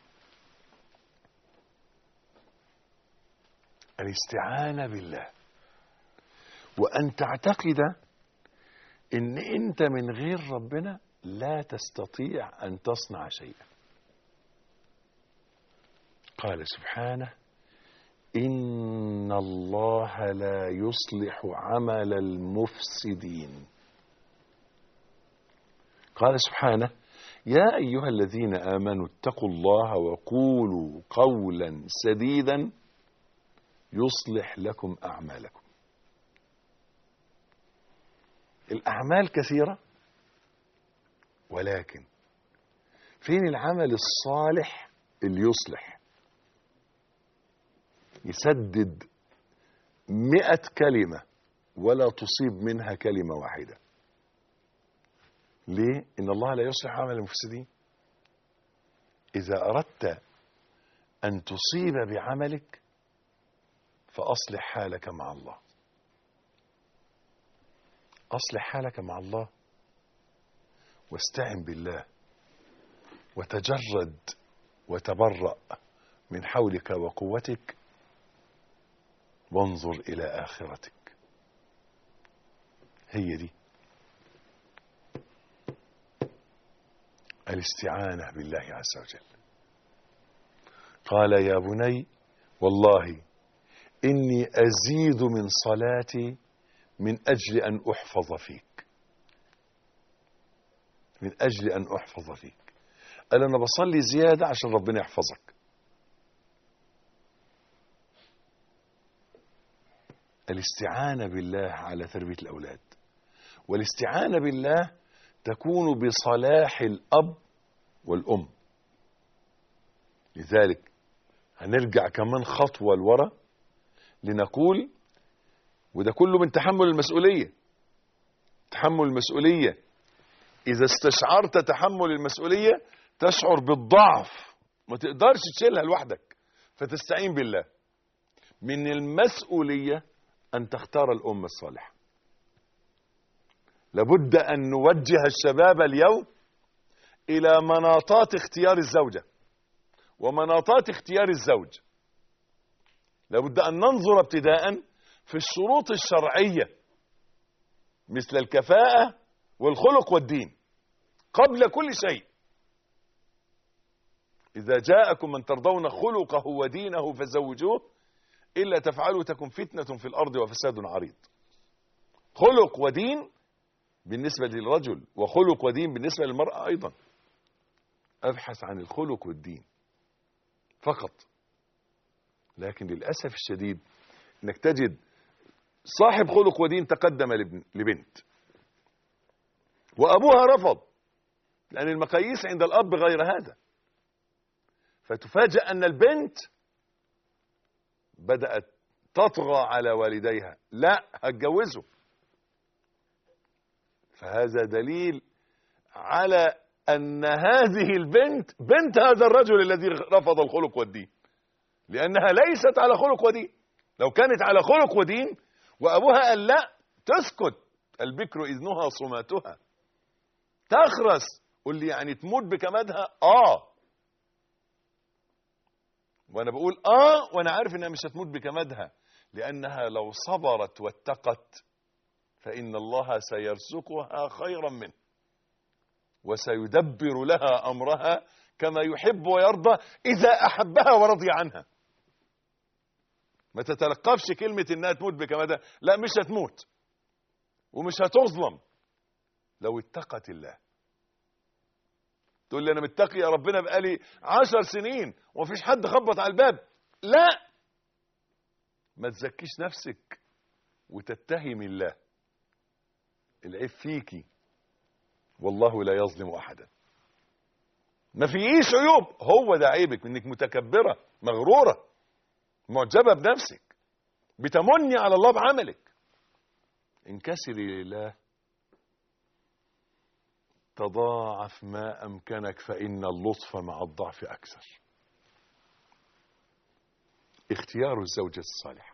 [SPEAKER 3] الاستعانة بالله وأن تعتقد إن أنت من غير ربنا لا تستطيع أن تصنع شيئا قال سبحانه إن الله لا يصلح عمل المفسدين قال سبحانه يا أيها الذين آمنوا اتقوا الله وقولوا قولا سديدا يصلح لكم أعمالكم الأعمال كثيرة ولكن فين العمل الصالح اللي يصلح يسدد مئة كلمة ولا تصيب منها كلمة واحدة ليه؟ إن الله لا يصلح عمل المفسدين إذا أردت أن تصيب بعملك فأصلح حالك مع الله أصلح حالك مع الله واستعن بالله وتجرد وتبرأ من حولك وقوتك وانظر إلى آخرتك هي دي الاستعانة بالله عز وجل قال يا بني والله إني أزيد من صلاتي من أجل أن أحفظ فيك من أجل أن أحفظ فيك قال أنا بصلي زيادة عشان ربنا يحفظك الاستعانة بالله على تربية الأولاد والاستعانة بالله تكون بصلاح الأب والأم لذلك هنرجع كمان خطوة لورا لنقول وده كله من تحمل المسؤولية تحمل المسؤولية إذا استشعرت تحمل المسؤولية تشعر بالضعف ما تقدرش تشيلها لوحدك فتستعين بالله من المسؤولية أن تختار الأم الصالحة لابد أن نوجه الشباب اليوم إلى مناطات اختيار الزوجة ومناطات اختيار الزوج لابد أن ننظر ابتداء في الشروط الشرعية مثل الكفاءة والخلق والدين قبل كل شيء إذا جاءكم من ترضون خلقه ودينه فزوجوه إلا تفعلوا تكن فتنة في الأرض وفساد عريض خلق ودين بالنسبة للرجل وخلق ودين بالنسبة للمرأة أيضا أبحث عن الخلق والدين فقط لكن للأسف الشديد انك تجد صاحب خلق ودين تقدم لابن- لبنت وابوها رفض لان المقاييس عند الاب غير هذا فتفاجأ ان البنت بدأت تطغى على والديها لا هتجوزه فهذا دليل على ان هذه البنت بنت هذا الرجل الذي رفض الخلق والدين لانها ليست على خلق ودين لو كانت على خلق ودين وابوها قال لا تسكت البكر اذنها صماتها تخرس قول لي يعني تموت بكمادها اه وانا بقول اه وانا عارف انها مش هتموت بكمادها لانها لو صبرت واتقت فان الله سيرزقها خيرا منه وسيدبر لها امرها كما يحب ويرضى اذا احبها ورضي عنها ما تتلقفش كلمة انها تموت بكمادها لا مش هتموت ومش هتظلم لو اتقت الله تقول لي انا متقي يا ربنا بقالي عشر سنين ومفيش حد خبط على الباب لا ما تزكيش نفسك وتتهم الله العيب فيكي والله لا يظلم احدا ما فيش عيوب هو ده عيبك انك متكبره مغروره معجبة بنفسك بتمني على الله بعملك انكسري لله تضاعف ما أمكنك فإن اللطف مع الضعف أكثر اختيار الزوجة الصالحة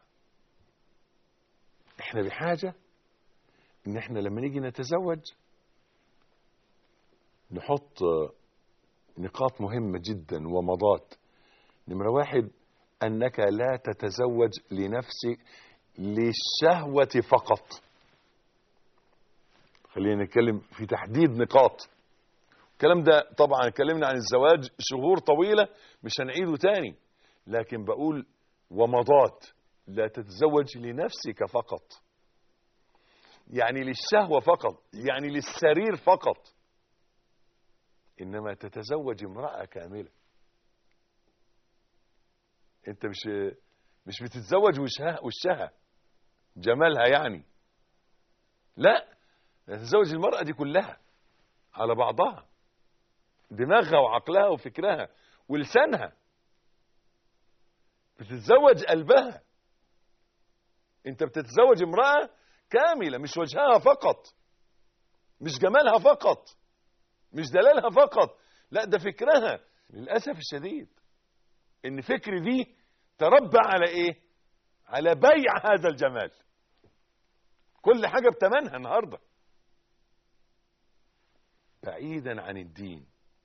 [SPEAKER 3] احنا بحاجة ان احنا لما نيجي نتزوج نحط نقاط مهمة جدا ومضات نمرة واحد أنك لا تتزوج لنفسك للشهوة فقط خلينا نتكلم في تحديد نقاط الكلام ده طبعا اتكلمنا عن الزواج شهور طويلة مش هنعيده تاني لكن بقول ومضات لا تتزوج لنفسك فقط يعني للشهوة فقط يعني للسرير فقط إنما تتزوج امرأة كاملة أنت مش مش بتتزوج وشها وشها جمالها يعني لا تتزوج المرأة دي كلها على بعضها دماغها وعقلها وفكرها ولسانها بتتزوج قلبها انت بتتزوج امرأة كاملة مش وجهها فقط مش جمالها فقط مش دلالها فقط لا ده فكرها للأسف الشديد ان فكر دي تربى على ايه على بيع هذا الجمال كل حاجة بتمنها النهاردة بعيدا عن الدين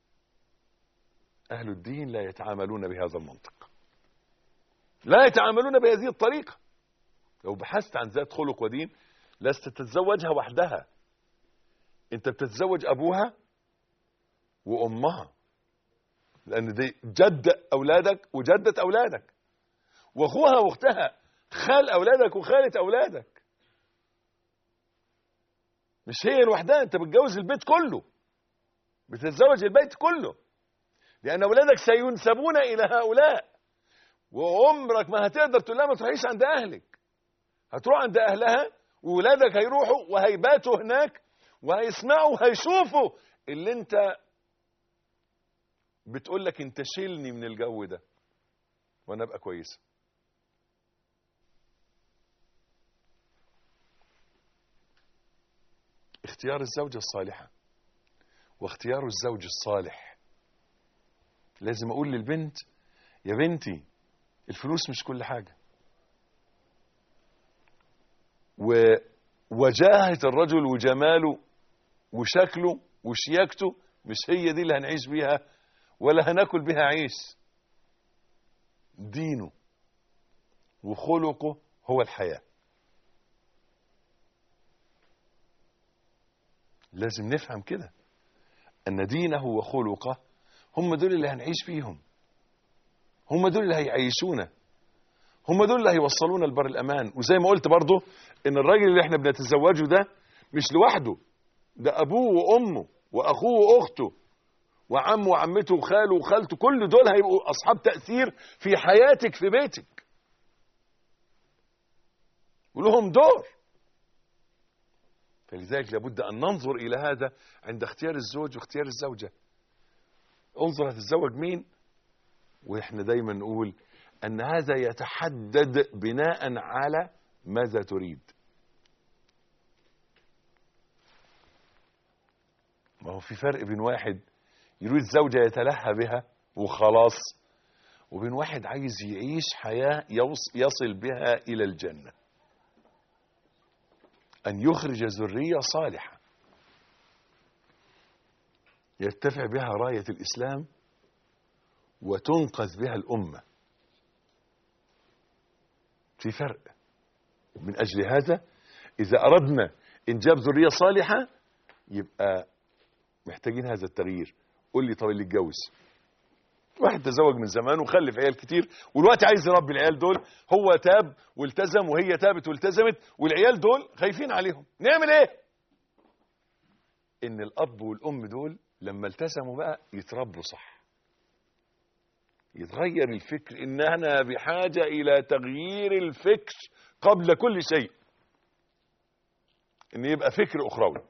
[SPEAKER 3] أهل الدين لا يتعاملون بهذا المنطق لا يتعاملون بهذه الطريقة لو بحثت عن ذات خلق ودين لست تتزوجها وحدها انت بتتزوج ابوها وامها لان دي جد اولادك وجدة اولادك واخوها واختها خال اولادك وخالة اولادك مش هي لوحدها انت بتجوز البيت كله بتتزوج البيت كله لان اولادك سينسبون الى هؤلاء وعمرك ما هتقدر تقول لها ما تروحيش عند اهلك هتروح عند اهلها وولادك هيروحوا وهيباتوا هناك وهيسمعوا وهيشوفوا اللي انت بتقول لك انت شيلني من الجو ده وانا ابقى كويسه اختيار الزوجة الصالحة واختيار الزوج الصالح لازم اقول للبنت يا بنتي الفلوس مش كل حاجة ووجاهة الرجل وجماله وشكله وشياكته مش هي دي اللي هنعيش بيها ولا هناكل بها عيش دينه وخلقه هو الحياة لازم نفهم كده أن دينه وخلقه هم دول اللي هنعيش فيهم هم دول اللي هيعيشونا هم دول اللي هيوصلونا لبر الأمان وزي ما قلت برضو إن الراجل اللي احنا بنتزوجه ده مش لوحده ده أبوه وأمه وأخوه وأخته وعمه وعمته وخاله وخالته كل دول هيبقوا أصحاب تأثير في حياتك في بيتك ولهم دور فلذلك لابد أن ننظر إلى هذا عند اختيار الزوج واختيار الزوجة انظر هتتزوج مين واحنا دايما نقول أن هذا يتحدد بناء على ماذا تريد ما هو في فرق بين واحد يريد زوجة يتلهى بها وخلاص وبين واحد عايز يعيش حياة يصل بها إلى الجنة أن يخرج ذرية صالحة يرتفع بها راية الإسلام وتنقذ بها الأمة في فرق من أجل هذا إذا أردنا إنجاب ذرية صالحة يبقى محتاجين هذا التغيير قول لي طب اللي اتجوز واحد تزوج من زمان وخلف عيال كتير والوقت عايز يربي العيال دول هو تاب والتزم وهي تابت والتزمت والعيال دول خايفين عليهم نعمل ايه ان الاب والام دول لما التزموا بقى يتربوا صح يتغير الفكر ان انا بحاجة الى تغيير الفكر قبل كل شيء ان يبقى فكر اخروي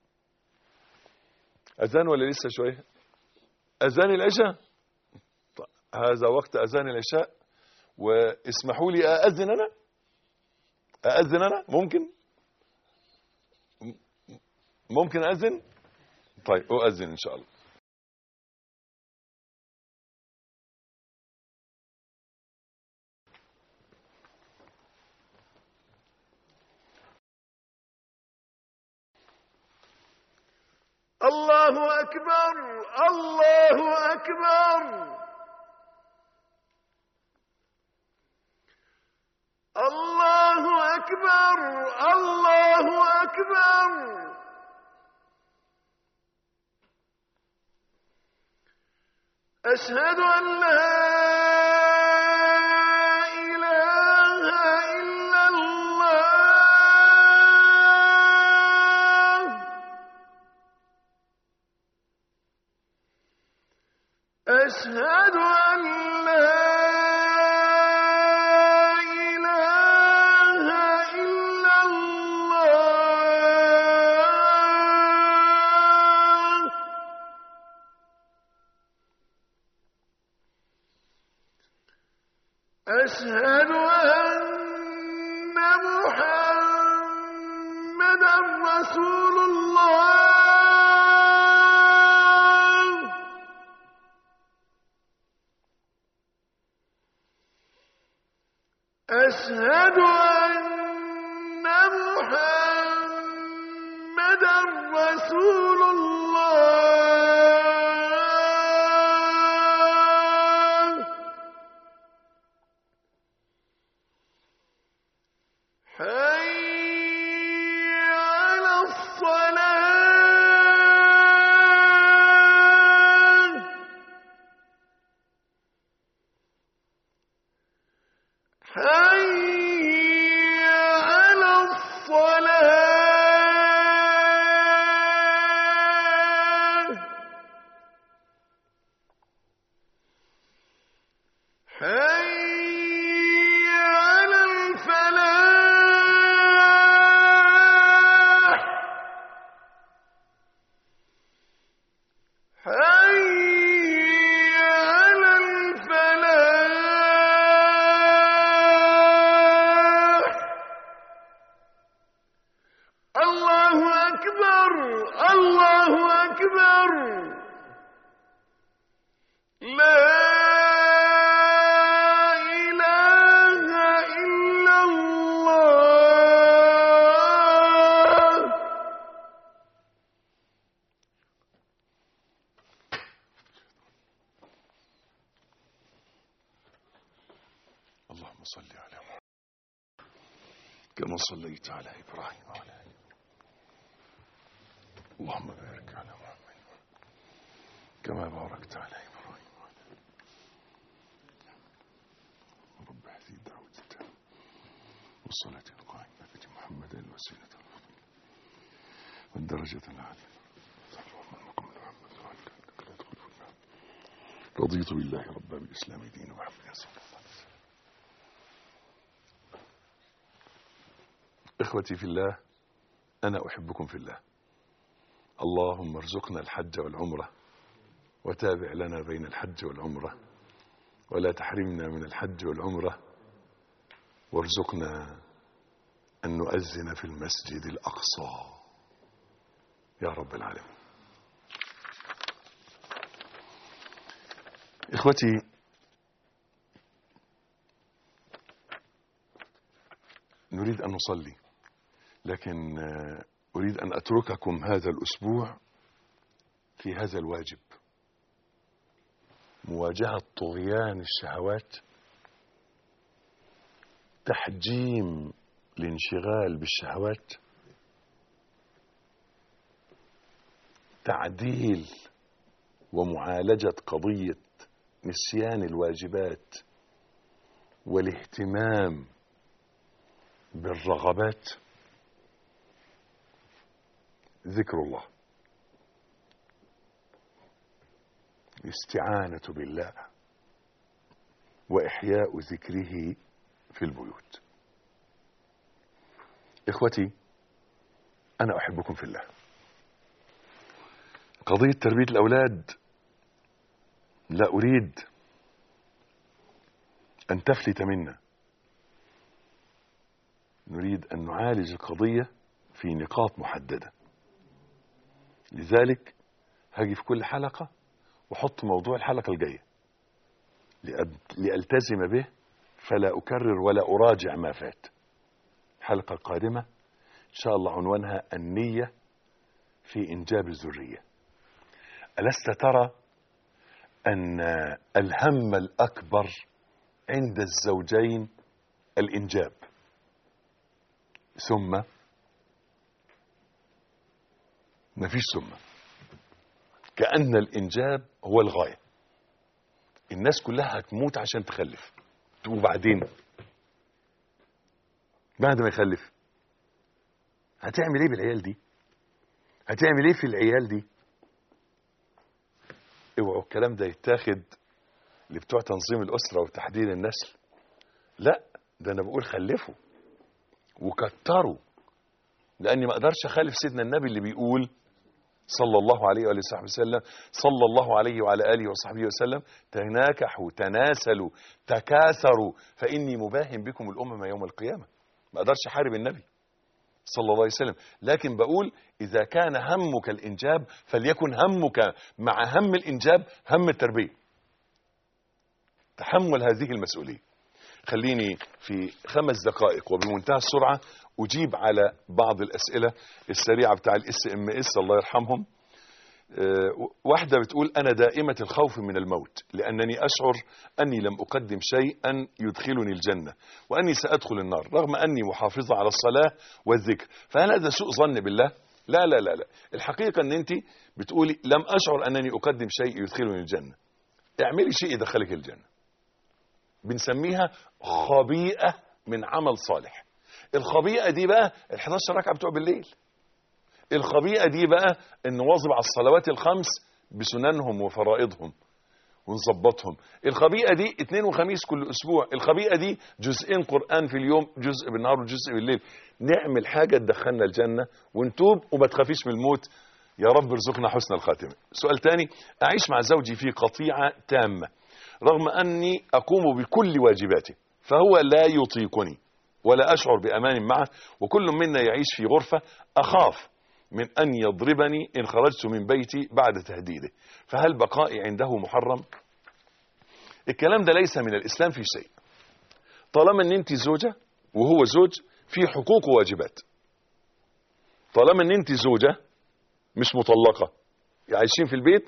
[SPEAKER 3] اذان ولا لسه شويه اذان العشاء هذا وقت اذان العشاء واسمحوا لي ااذن انا ااذن انا ممكن ممكن اذن طيب أؤذن إن شاء الله
[SPEAKER 4] الله أكبر الله أكبر الله أكبر الله أكبر أشهد أن لا إله إلا الله أشهد أن لا إله إلا الله أشهد أن محمدا رسول الله أشهد أن محمدا رسول الله حي على الصلاة حي على الصلاة حي على الفلاح حي على الفلاح الله أكبر الله أكبر لا إله إلا الله
[SPEAKER 3] اللهم صل على محمد كما صليت على إبراهيم وعلى آل اللهم بارك على محمد كما باركت على إبراهيم وعلى آل رب هذه الدعوة التامة والصلاة القائمة بك محمد الوسيلة والفضيلة والدرجة العالية اللهم المقام محمد وعلى إنك لا تخلف الميعاد رضيت بالله ربا بالإسلام دينا وحمد صلى الله عليه وسلم إخوتي في الله أنا أحبكم في الله اللهم ارزقنا الحج والعمرة وتابع لنا بين الحج والعمرة ولا تحرمنا من الحج والعمرة وارزقنا أن نؤذن في المسجد الأقصى يا رب العالمين إخوتي نريد أن نصلي لكن آه، أريد أن أترككم هذا الأسبوع في هذا الواجب مواجهة طغيان الشهوات تحجيم الانشغال بالشهوات تعديل ومعالجة قضية نسيان الواجبات والاهتمام بالرغبات ذكر الله الاستعانة بالله وإحياء ذكره في البيوت إخوتي أنا أحبكم في الله قضية تربية الأولاد لا أريد أن تفلت منا نريد أن نعالج القضية في نقاط محددة لذلك هاجي في كل حلقة واحط موضوع الحلقة الجاية لأد- لألتزم به فلا أكرر ولا أراجع ما فات الحلقة القادمة إن شاء الله عنوانها النية في إنجاب الذرية ألست ترى أن الهم الأكبر عند الزوجين الإنجاب ثم مفيش ثم كأن الإنجاب هو الغاية الناس كلها هتموت عشان تخلف وبعدين بعد ما يخلف هتعمل ايه بالعيال دي هتعمل ايه في العيال دي اوعوا الكلام ده يتاخد لبتوع تنظيم الأسرة وتحديد النسل لا ده أنا بقول خلفوا وكتروا لأني ما أقدرش أخالف سيدنا النبي اللي بيقول صلى الله عليه وآله وصحبه وسلم صلى الله عليه وعلى آله وصحبه وسلم تناكحوا تناسلوا تكاثروا فإني مباهم بكم الأمم يوم القيامة ما أقدرش أحارب النبي صلى الله عليه وسلم لكن بقول إذا كان همك الإنجاب فليكن همك مع هم الإنجاب هم التربية تحمل هذه المسؤولية خليني في خمس دقائق وبمنتهى السرعة أجيب على بعض الأسئلة السريعة بتاع الاس ام اس الله يرحمهم أه واحدة بتقول أنا دائمة الخوف من الموت لأنني أشعر أني لم أقدم شيئا يدخلني الجنة وأني سأدخل النار رغم أني محافظة على الصلاة والذكر فهل هذا سوء ظن بالله؟ لا لا لا لا الحقيقة أن أنت بتقولي لم أشعر أنني أقدم شيء يدخلني الجنة اعملي شيء يدخلك الجنة بنسميها خبيئة من عمل صالح الخبيئة دي بقى ال 11 ركعة بتوع بالليل الخبيئة دي بقى ان واظب على الصلوات الخمس بسننهم وفرائضهم ونظبطهم الخبيئة دي اثنين وخميس كل اسبوع الخبيئة دي جزئين قرآن في اليوم جزء بالنهار وجزء بالليل نعمل حاجة تدخلنا الجنة ونتوب وما تخافيش من الموت يا رب ارزقنا حسن الخاتمة سؤال تاني أعيش مع زوجي في قطيعة تامة رغم أني أقوم بكل واجباته فهو لا يطيقني ولا أشعر بأمان معه وكل منا يعيش في غرفة أخاف من أن يضربني إن خرجت من بيتي بعد تهديده فهل بقائي عنده محرم الكلام ده ليس من الإسلام في شيء طالما أن أنت زوجة وهو زوج في حقوق وواجبات طالما أن أنت زوجة مش مطلقة عايشين في البيت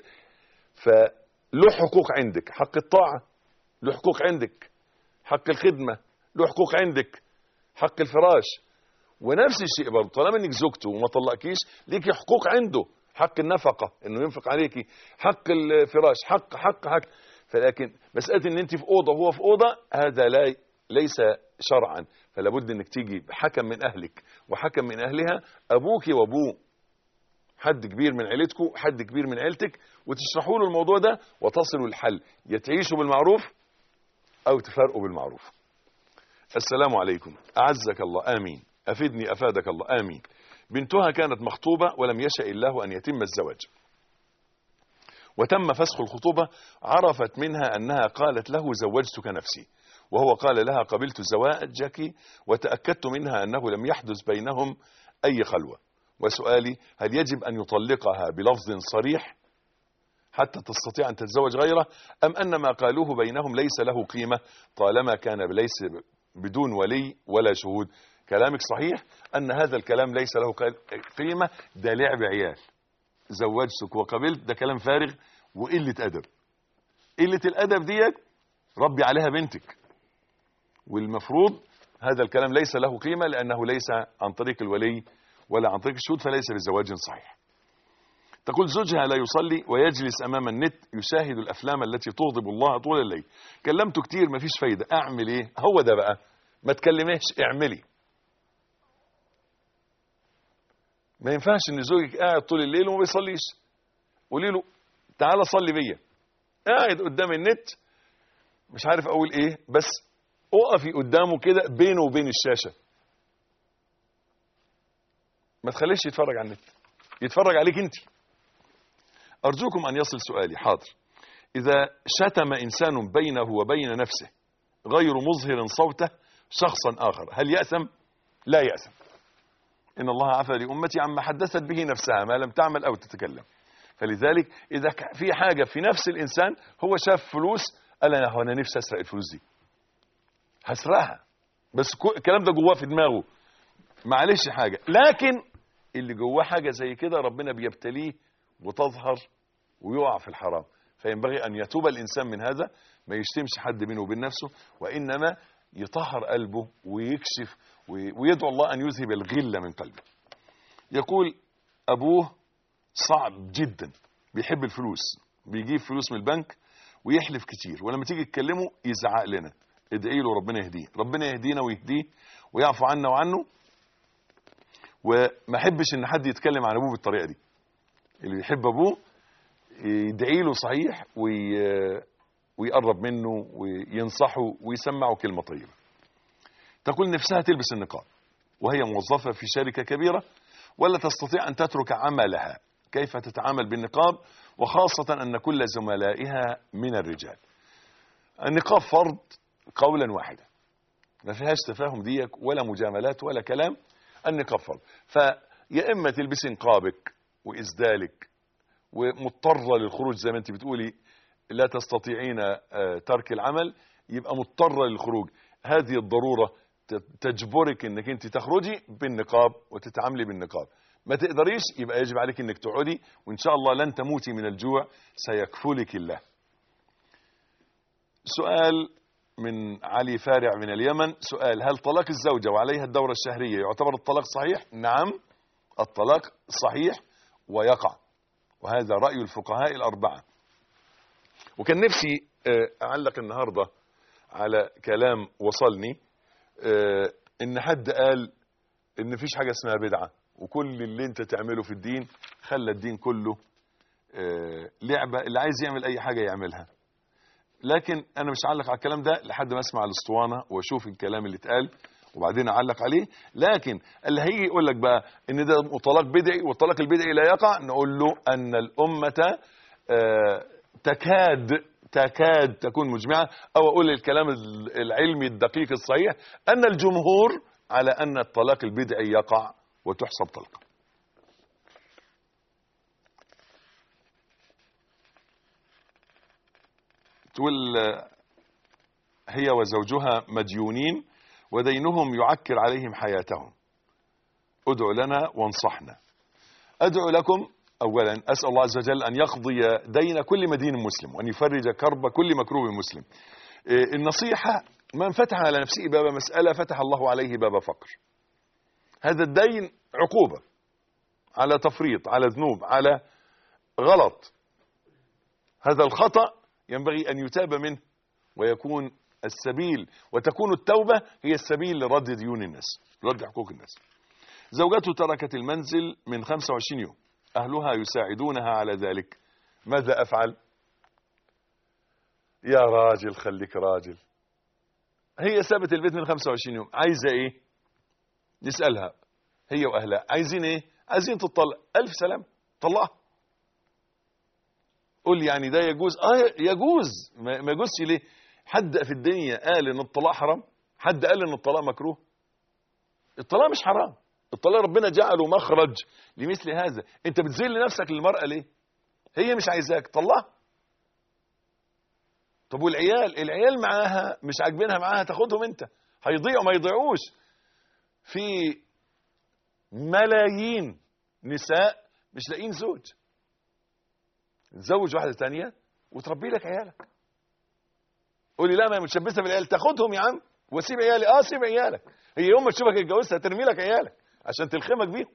[SPEAKER 3] فله حقوق عندك حق الطاعة له حقوق عندك حق الخدمة له حقوق عندك حق الفراش ونفس الشيء برضه طالما انك زوجته وما طلقكيش ليكي حقوق عنده حق النفقة انه ينفق عليكي حق الفراش حق حق حق فلكن مسألة ان انت في اوضة وهو في اوضة هذا لا ليس شرعا فلا بد انك تيجي بحكم من اهلك وحكم من اهلها ابوك وابوه حد كبير من عيلتكم حد كبير من عيلتك وتشرحوا له الموضوع ده وتصلوا الحل يا تعيشوا بالمعروف او تفرقوا بالمعروف السلام عليكم اعزك الله امين افدني افادك الله امين بنتها كانت مخطوبة ولم يشاء الله ان يتم الزواج وتم فسخ الخطوبة عرفت منها انها قالت له زوجتك نفسي وهو قال لها قبلت زواجك وتأكدت منها انه لم يحدث بينهم اي خلوة وسؤالي هل يجب ان يطلقها بلفظ صريح حتى تستطيع ان تتزوج غيره ام ان ما قالوه بينهم ليس له قيمة طالما كان ليس بدون ولي ولا شهود كلامك صحيح ان هذا الكلام ليس له قيمة ده لعب عيال زوجتك وقبلت ده كلام فارغ وقلة ادب قلة الادب ديت ربي عليها بنتك والمفروض هذا الكلام ليس له قيمة لانه ليس عن طريق الولي ولا عن طريق الشهود فليس بزواج صحيح تقول زوجها لا يصلي ويجلس امام النت يشاهد الافلام التي تغضب الله طول الليل كلمته كتير مفيش فايدة اعمل ايه هو ده بقى ما تكلميش اعملي ما ينفعش ان زوجك قاعد طول الليل وما بيصليش قولي له تعالى صلي بيا قاعد قدام النت مش عارف اقول ايه بس اقفي قدامه كده بينه وبين الشاشه ما تخليش يتفرج على النت يتفرج عليك انت ارجوكم ان يصل سؤالي حاضر اذا شتم انسان بينه وبين نفسه غير مظهر صوته شخصا اخر هل يأثم لا يأثم ان الله عفى لامتي عما حدثت به نفسها ما لم تعمل او تتكلم فلذلك اذا ك- في حاجه في نفس الانسان هو شاف فلوس قال انا هو انا نفسي اسرق الفلوس دي هسرقها بس كو- الكلام ده جواه في دماغه معلش حاجه لكن اللي جواه حاجه زي كده ربنا بيبتليه وتظهر ويقع في الحرام فينبغي ان يتوب الانسان من هذا ما يشتمش حد بينه وبين نفسه وانما يطهر قلبه ويكشف وي- ويدعو الله ان يذهب الغله من قلبه يقول ابوه صعب جدا بيحب الفلوس بيجيب فلوس من البنك ويحلف كتير ولما تيجي تكلمه يزعق لنا ادعي له ربنا يهديه ربنا يهدينا ويهديه ويعفو عنا وعنه وما احبش ان حد يتكلم عن ابوه بالطريقه دي اللي يحب ابوه يدعي له صحيح وي... ويقرب منه وينصحه ويسمعه كلمه طيبه تقول نفسها تلبس النقاب وهي موظفه في شركه كبيره ولا تستطيع ان تترك عملها كيف تتعامل بالنقاب وخاصه ان كل زملائها من الرجال النقاب فرض قولا واحدا ما فيهاش تفاهم ديك ولا مجاملات ولا كلام النقاب فرض فيا اما تلبسي نقابك واسدالك ومضطره للخروج زي ما انت بتقولي لا تستطيعين آه، ترك العمل يبقى مضطره للخروج هذه الضروره ت- تجبرك انك انت تخرجي بالنقاب وتتعاملي بالنقاب ما تقدريش يبقى يجب عليك انك تقعدي وان شاء الله لن تموتي من الجوع سيكفلك الله سؤال من علي فارع من اليمن سؤال هل طلاق الزوجة وعليها الدورة الشهرية يعتبر الطلاق صحيح نعم الطلاق صحيح ويقع وهذا رأي الفقهاء الأربعة وكان نفسي آه، أعلق النهاردة على كلام وصلني آه، إن حد قال إن مفيش حاجة اسمها بدعة وكل اللي انت تعمله في الدين خلى الدين كله آه، لعبة اللي عايز يعمل أي حاجة يعملها لكن انا مش هعلق على الكلام ده لحد ما اسمع الاسطوانه واشوف الكلام اللي اتقال وبعدين اعلق عليه لكن اللي هيجي يقول لك بقى ان ده طلاق بدعي والطلاق البدعي لا يقع نقول له ان الامه آه، تكاد تكاد تكون مجمعه او اقول الكلام العلمي الدقيق الصحيح ان الجمهور على ان الطلاق البدعي يقع وتحسب طلقه تقول آه، هي وزوجها مديونين ودينهم يعكر عليهم حياتهم ادعوا لنا وانصحنا ادعو لكم اولا اسال الله عز وجل ان يقضي دين كل مدين مسلم وان يفرج كرب كل مكروب مسلم إيه، النصيحه من فتح على نفسه باب مساله فتح الله عليه باب فقر هذا الدين عقوبه على تفريط على ذنوب على غلط هذا الخطأ ينبغي أن يتاب منه ويكون السبيل وتكون التوبة هي السبيل لرد ديون الناس لرد حقوق الناس زوجته تركت المنزل من 25 يوم أهلها يساعدونها على ذلك ماذا أفعل يا راجل خليك راجل هي سابت البيت من 25 يوم عايزة ايه نسألها هي وأهلها عايزين ايه عايزين تطلق ألف سلام طلقها قول لي يعني ده يجوز اه يجوز ما ما يجوزش ليه حد في الدنيا قال ان الطلاق حرام حد قال ان الطلاق مكروه الطلاق مش حرام الطلاق ربنا جعله مخرج لمثل هذا انت بتذل نفسك للمرأة ليه هي مش عايزاك طلقها طب والعيال العيال معاها مش عاجبينها معاها تاخدهم انت هيضيعوا ما يضيعوش في ملايين نساء مش لاقيين زوج تزوج واحده تانية وتربي لك عيالك قولي لا ما هي متشبثه بالعيال تاخدهم يا عم وسيب عيالي اه سيب عيالك هي يوم ما تشوفك اتجوزت هترمي لك عيالك عشان تلخمك بيهم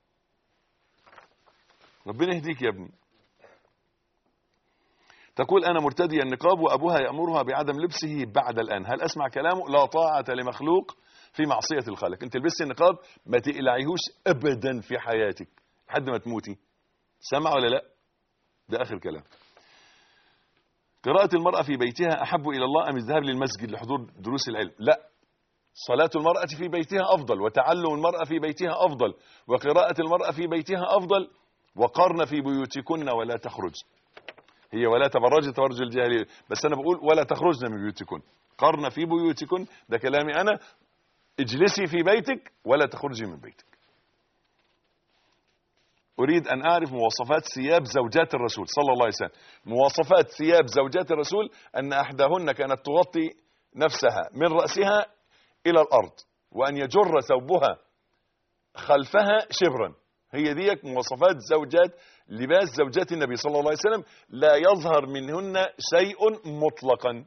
[SPEAKER 3] ربنا يهديك يا ابني تقول انا مرتديه النقاب وابوها يامرها بعدم لبسه بعد الان هل اسمع كلامه لا طاعه لمخلوق في معصيه الخالق انت لبستي النقاب ما تقلعيهوش ابدا في حياتك لحد ما تموتي سمع ولا لا ده اخر كلام قراءة المرأة في بيتها أحب إلى الله أم الذهاب للمسجد لحضور دروس العلم لا صلاة المرأة في بيتها أفضل وتعلم المرأة في بيتها أفضل وقراءة المرأة في بيتها أفضل وقرن في بيوتكن ولا تخرج هي ولا تبرج تبرج الجاهلية بس أنا بقول ولا تخرجن من بيوتكن قرن في بيوتكن ده كلامي أنا اجلسي في بيتك ولا تخرجي من بيتك اريد ان اعرف مواصفات ثياب زوجات الرسول صلى الله عليه وسلم مواصفات ثياب زوجات الرسول ان احداهن كانت تغطي نفسها من راسها الى الارض وان يجر ثوبها خلفها شبرا هي دي مواصفات زوجات لباس زوجات النبي صلى الله عليه وسلم لا يظهر منهن شيء مطلقا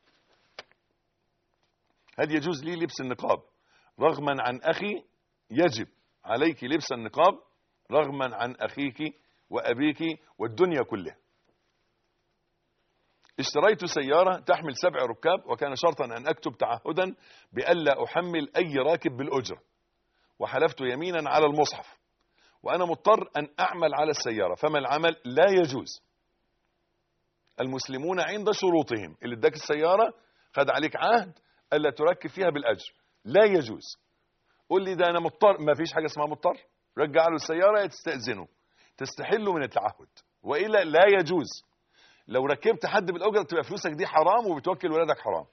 [SPEAKER 3] هل يجوز لي لبس النقاب رغما عن اخي يجب عليك لبس النقاب رغما عن اخيك وابيك والدنيا كلها اشتريت سيارة تحمل سبع ركاب وكان شرطا أن أكتب تعهدا بألا أحمل أي راكب بالأجرة وحلفت يمينا على المصحف وأنا مضطر أن أعمل على السيارة فما العمل لا يجوز المسلمون عند شروطهم اللي اداك السيارة خد عليك عهد ألا تركب فيها بالأجر لا يجوز قول لي ده أنا مضطر ما فيش حاجة اسمها مضطر رجع له السيارة يا تستأذنه تستحله من التعهد وإلا لا يجوز لو ركبت حد بالأجرة تبقى فلوسك دي حرام وبتوكل ولادك حرام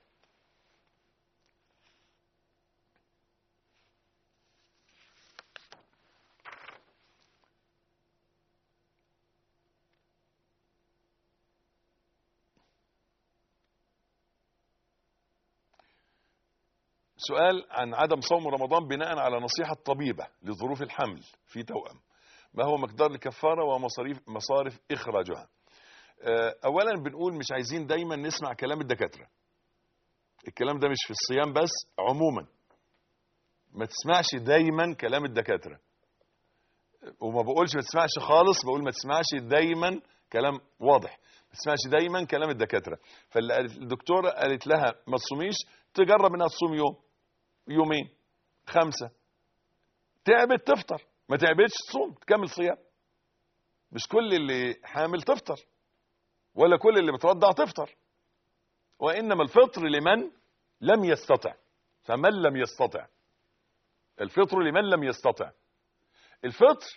[SPEAKER 3] سؤال عن عدم صوم رمضان بناء على نصيحة طبيبة لظروف الحمل في توأم ما هو مقدار الكفارة ومصاريف مصارف إخراجها آه، أولا بنقول مش عايزين دايما نسمع كلام الدكاترة الكلام ده مش في الصيام بس عموما ما تسمعش دايما كلام الدكاترة وما بقولش ما تسمعش خالص بقول ما تسمعش دايما كلام واضح ما تسمعش دايما كلام الدكاترة فالدكتورة قالت لها ما تصوميش تجرب انها تصوم يوم يومين خمسة تعبت تفطر ما تعبتش تصوم تكمل صيام مش كل اللي حامل تفطر ولا كل اللي بترضع تفطر وإنما الفطر لمن لم يستطع فمن لم يستطع الفطر لمن لم يستطع الفطر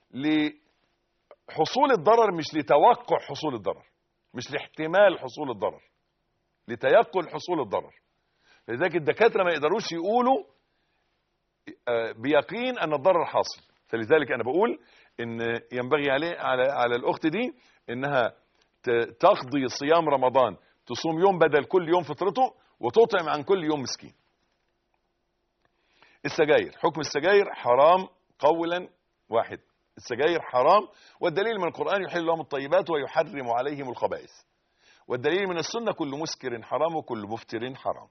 [SPEAKER 3] لحصول الضرر مش لتوقع حصول الضرر مش لاحتمال حصول الضرر لتيقن حصول الضرر لذلك الدكاترة ما يقدروش يقولوا آه، بيقين أن الضرر حاصل فلذلك أنا بقول إن ينبغي عليه على على الأخت دي إنها ت- تقضي صيام رمضان تصوم يوم بدل كل يوم فطرته وتطعم عن كل يوم مسكين السجاير حكم السجاير حرام قولا واحد السجاير حرام والدليل من القرآن يحل لهم الطيبات ويحرم عليهم الخبائث والدليل من السنة كل مسكر حرام وكل مفتر حرام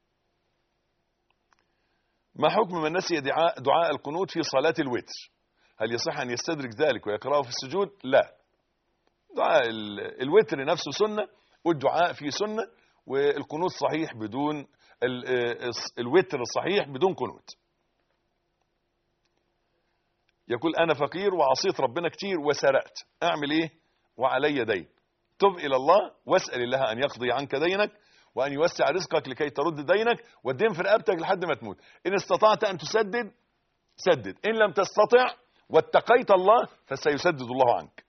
[SPEAKER 3] ما حكم من نسي دعاء, دعاء القنوت في صلاة الوتر هل يصح أن يستدرك ذلك ويقرأه في السجود لا دعاء ال- الوتر نفسه سنة والدعاء فيه سنة والقنوت صحيح بدون ال- آه، الص- الوتر الصحيح بدون قنوت يقول أنا فقير وعصيت ربنا كتير وسرقت أعمل إيه وعلي دين تب إلى الله واسأل الله أن يقضي عنك دينك وأن يوسع رزقك لكي ترد دينك والدين في رقبتك لحد ما تموت إن استطعت أن تسدد سدد إن لم تستطع واتقيت الله فسيسدد الله عنك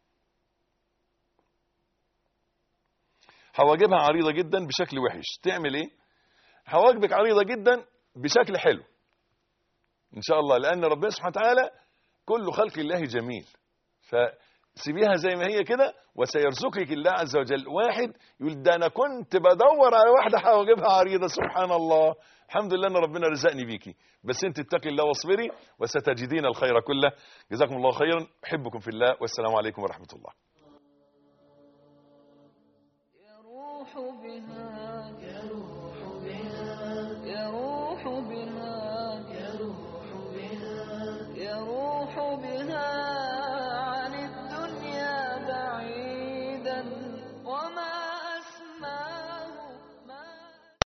[SPEAKER 3] حواجبها عريضة جدا بشكل وحش تعمل ايه حواجبك عريضة جدا بشكل حلو ان شاء الله لان ربنا سبحانه وتعالى كل خلق الله جميل فسيبيها زي ما هي كده وسيرزقك الله عز وجل واحد يقول ده انا كنت بدور على واحدة حواجبها عريضة سبحان الله الحمد لله ان ربنا رزقني بيكي بس انت اتقي الله واصبري وستجدين الخير كله جزاكم الله خيرا احبكم في الله والسلام عليكم ورحمة الله
[SPEAKER 5] يروح بها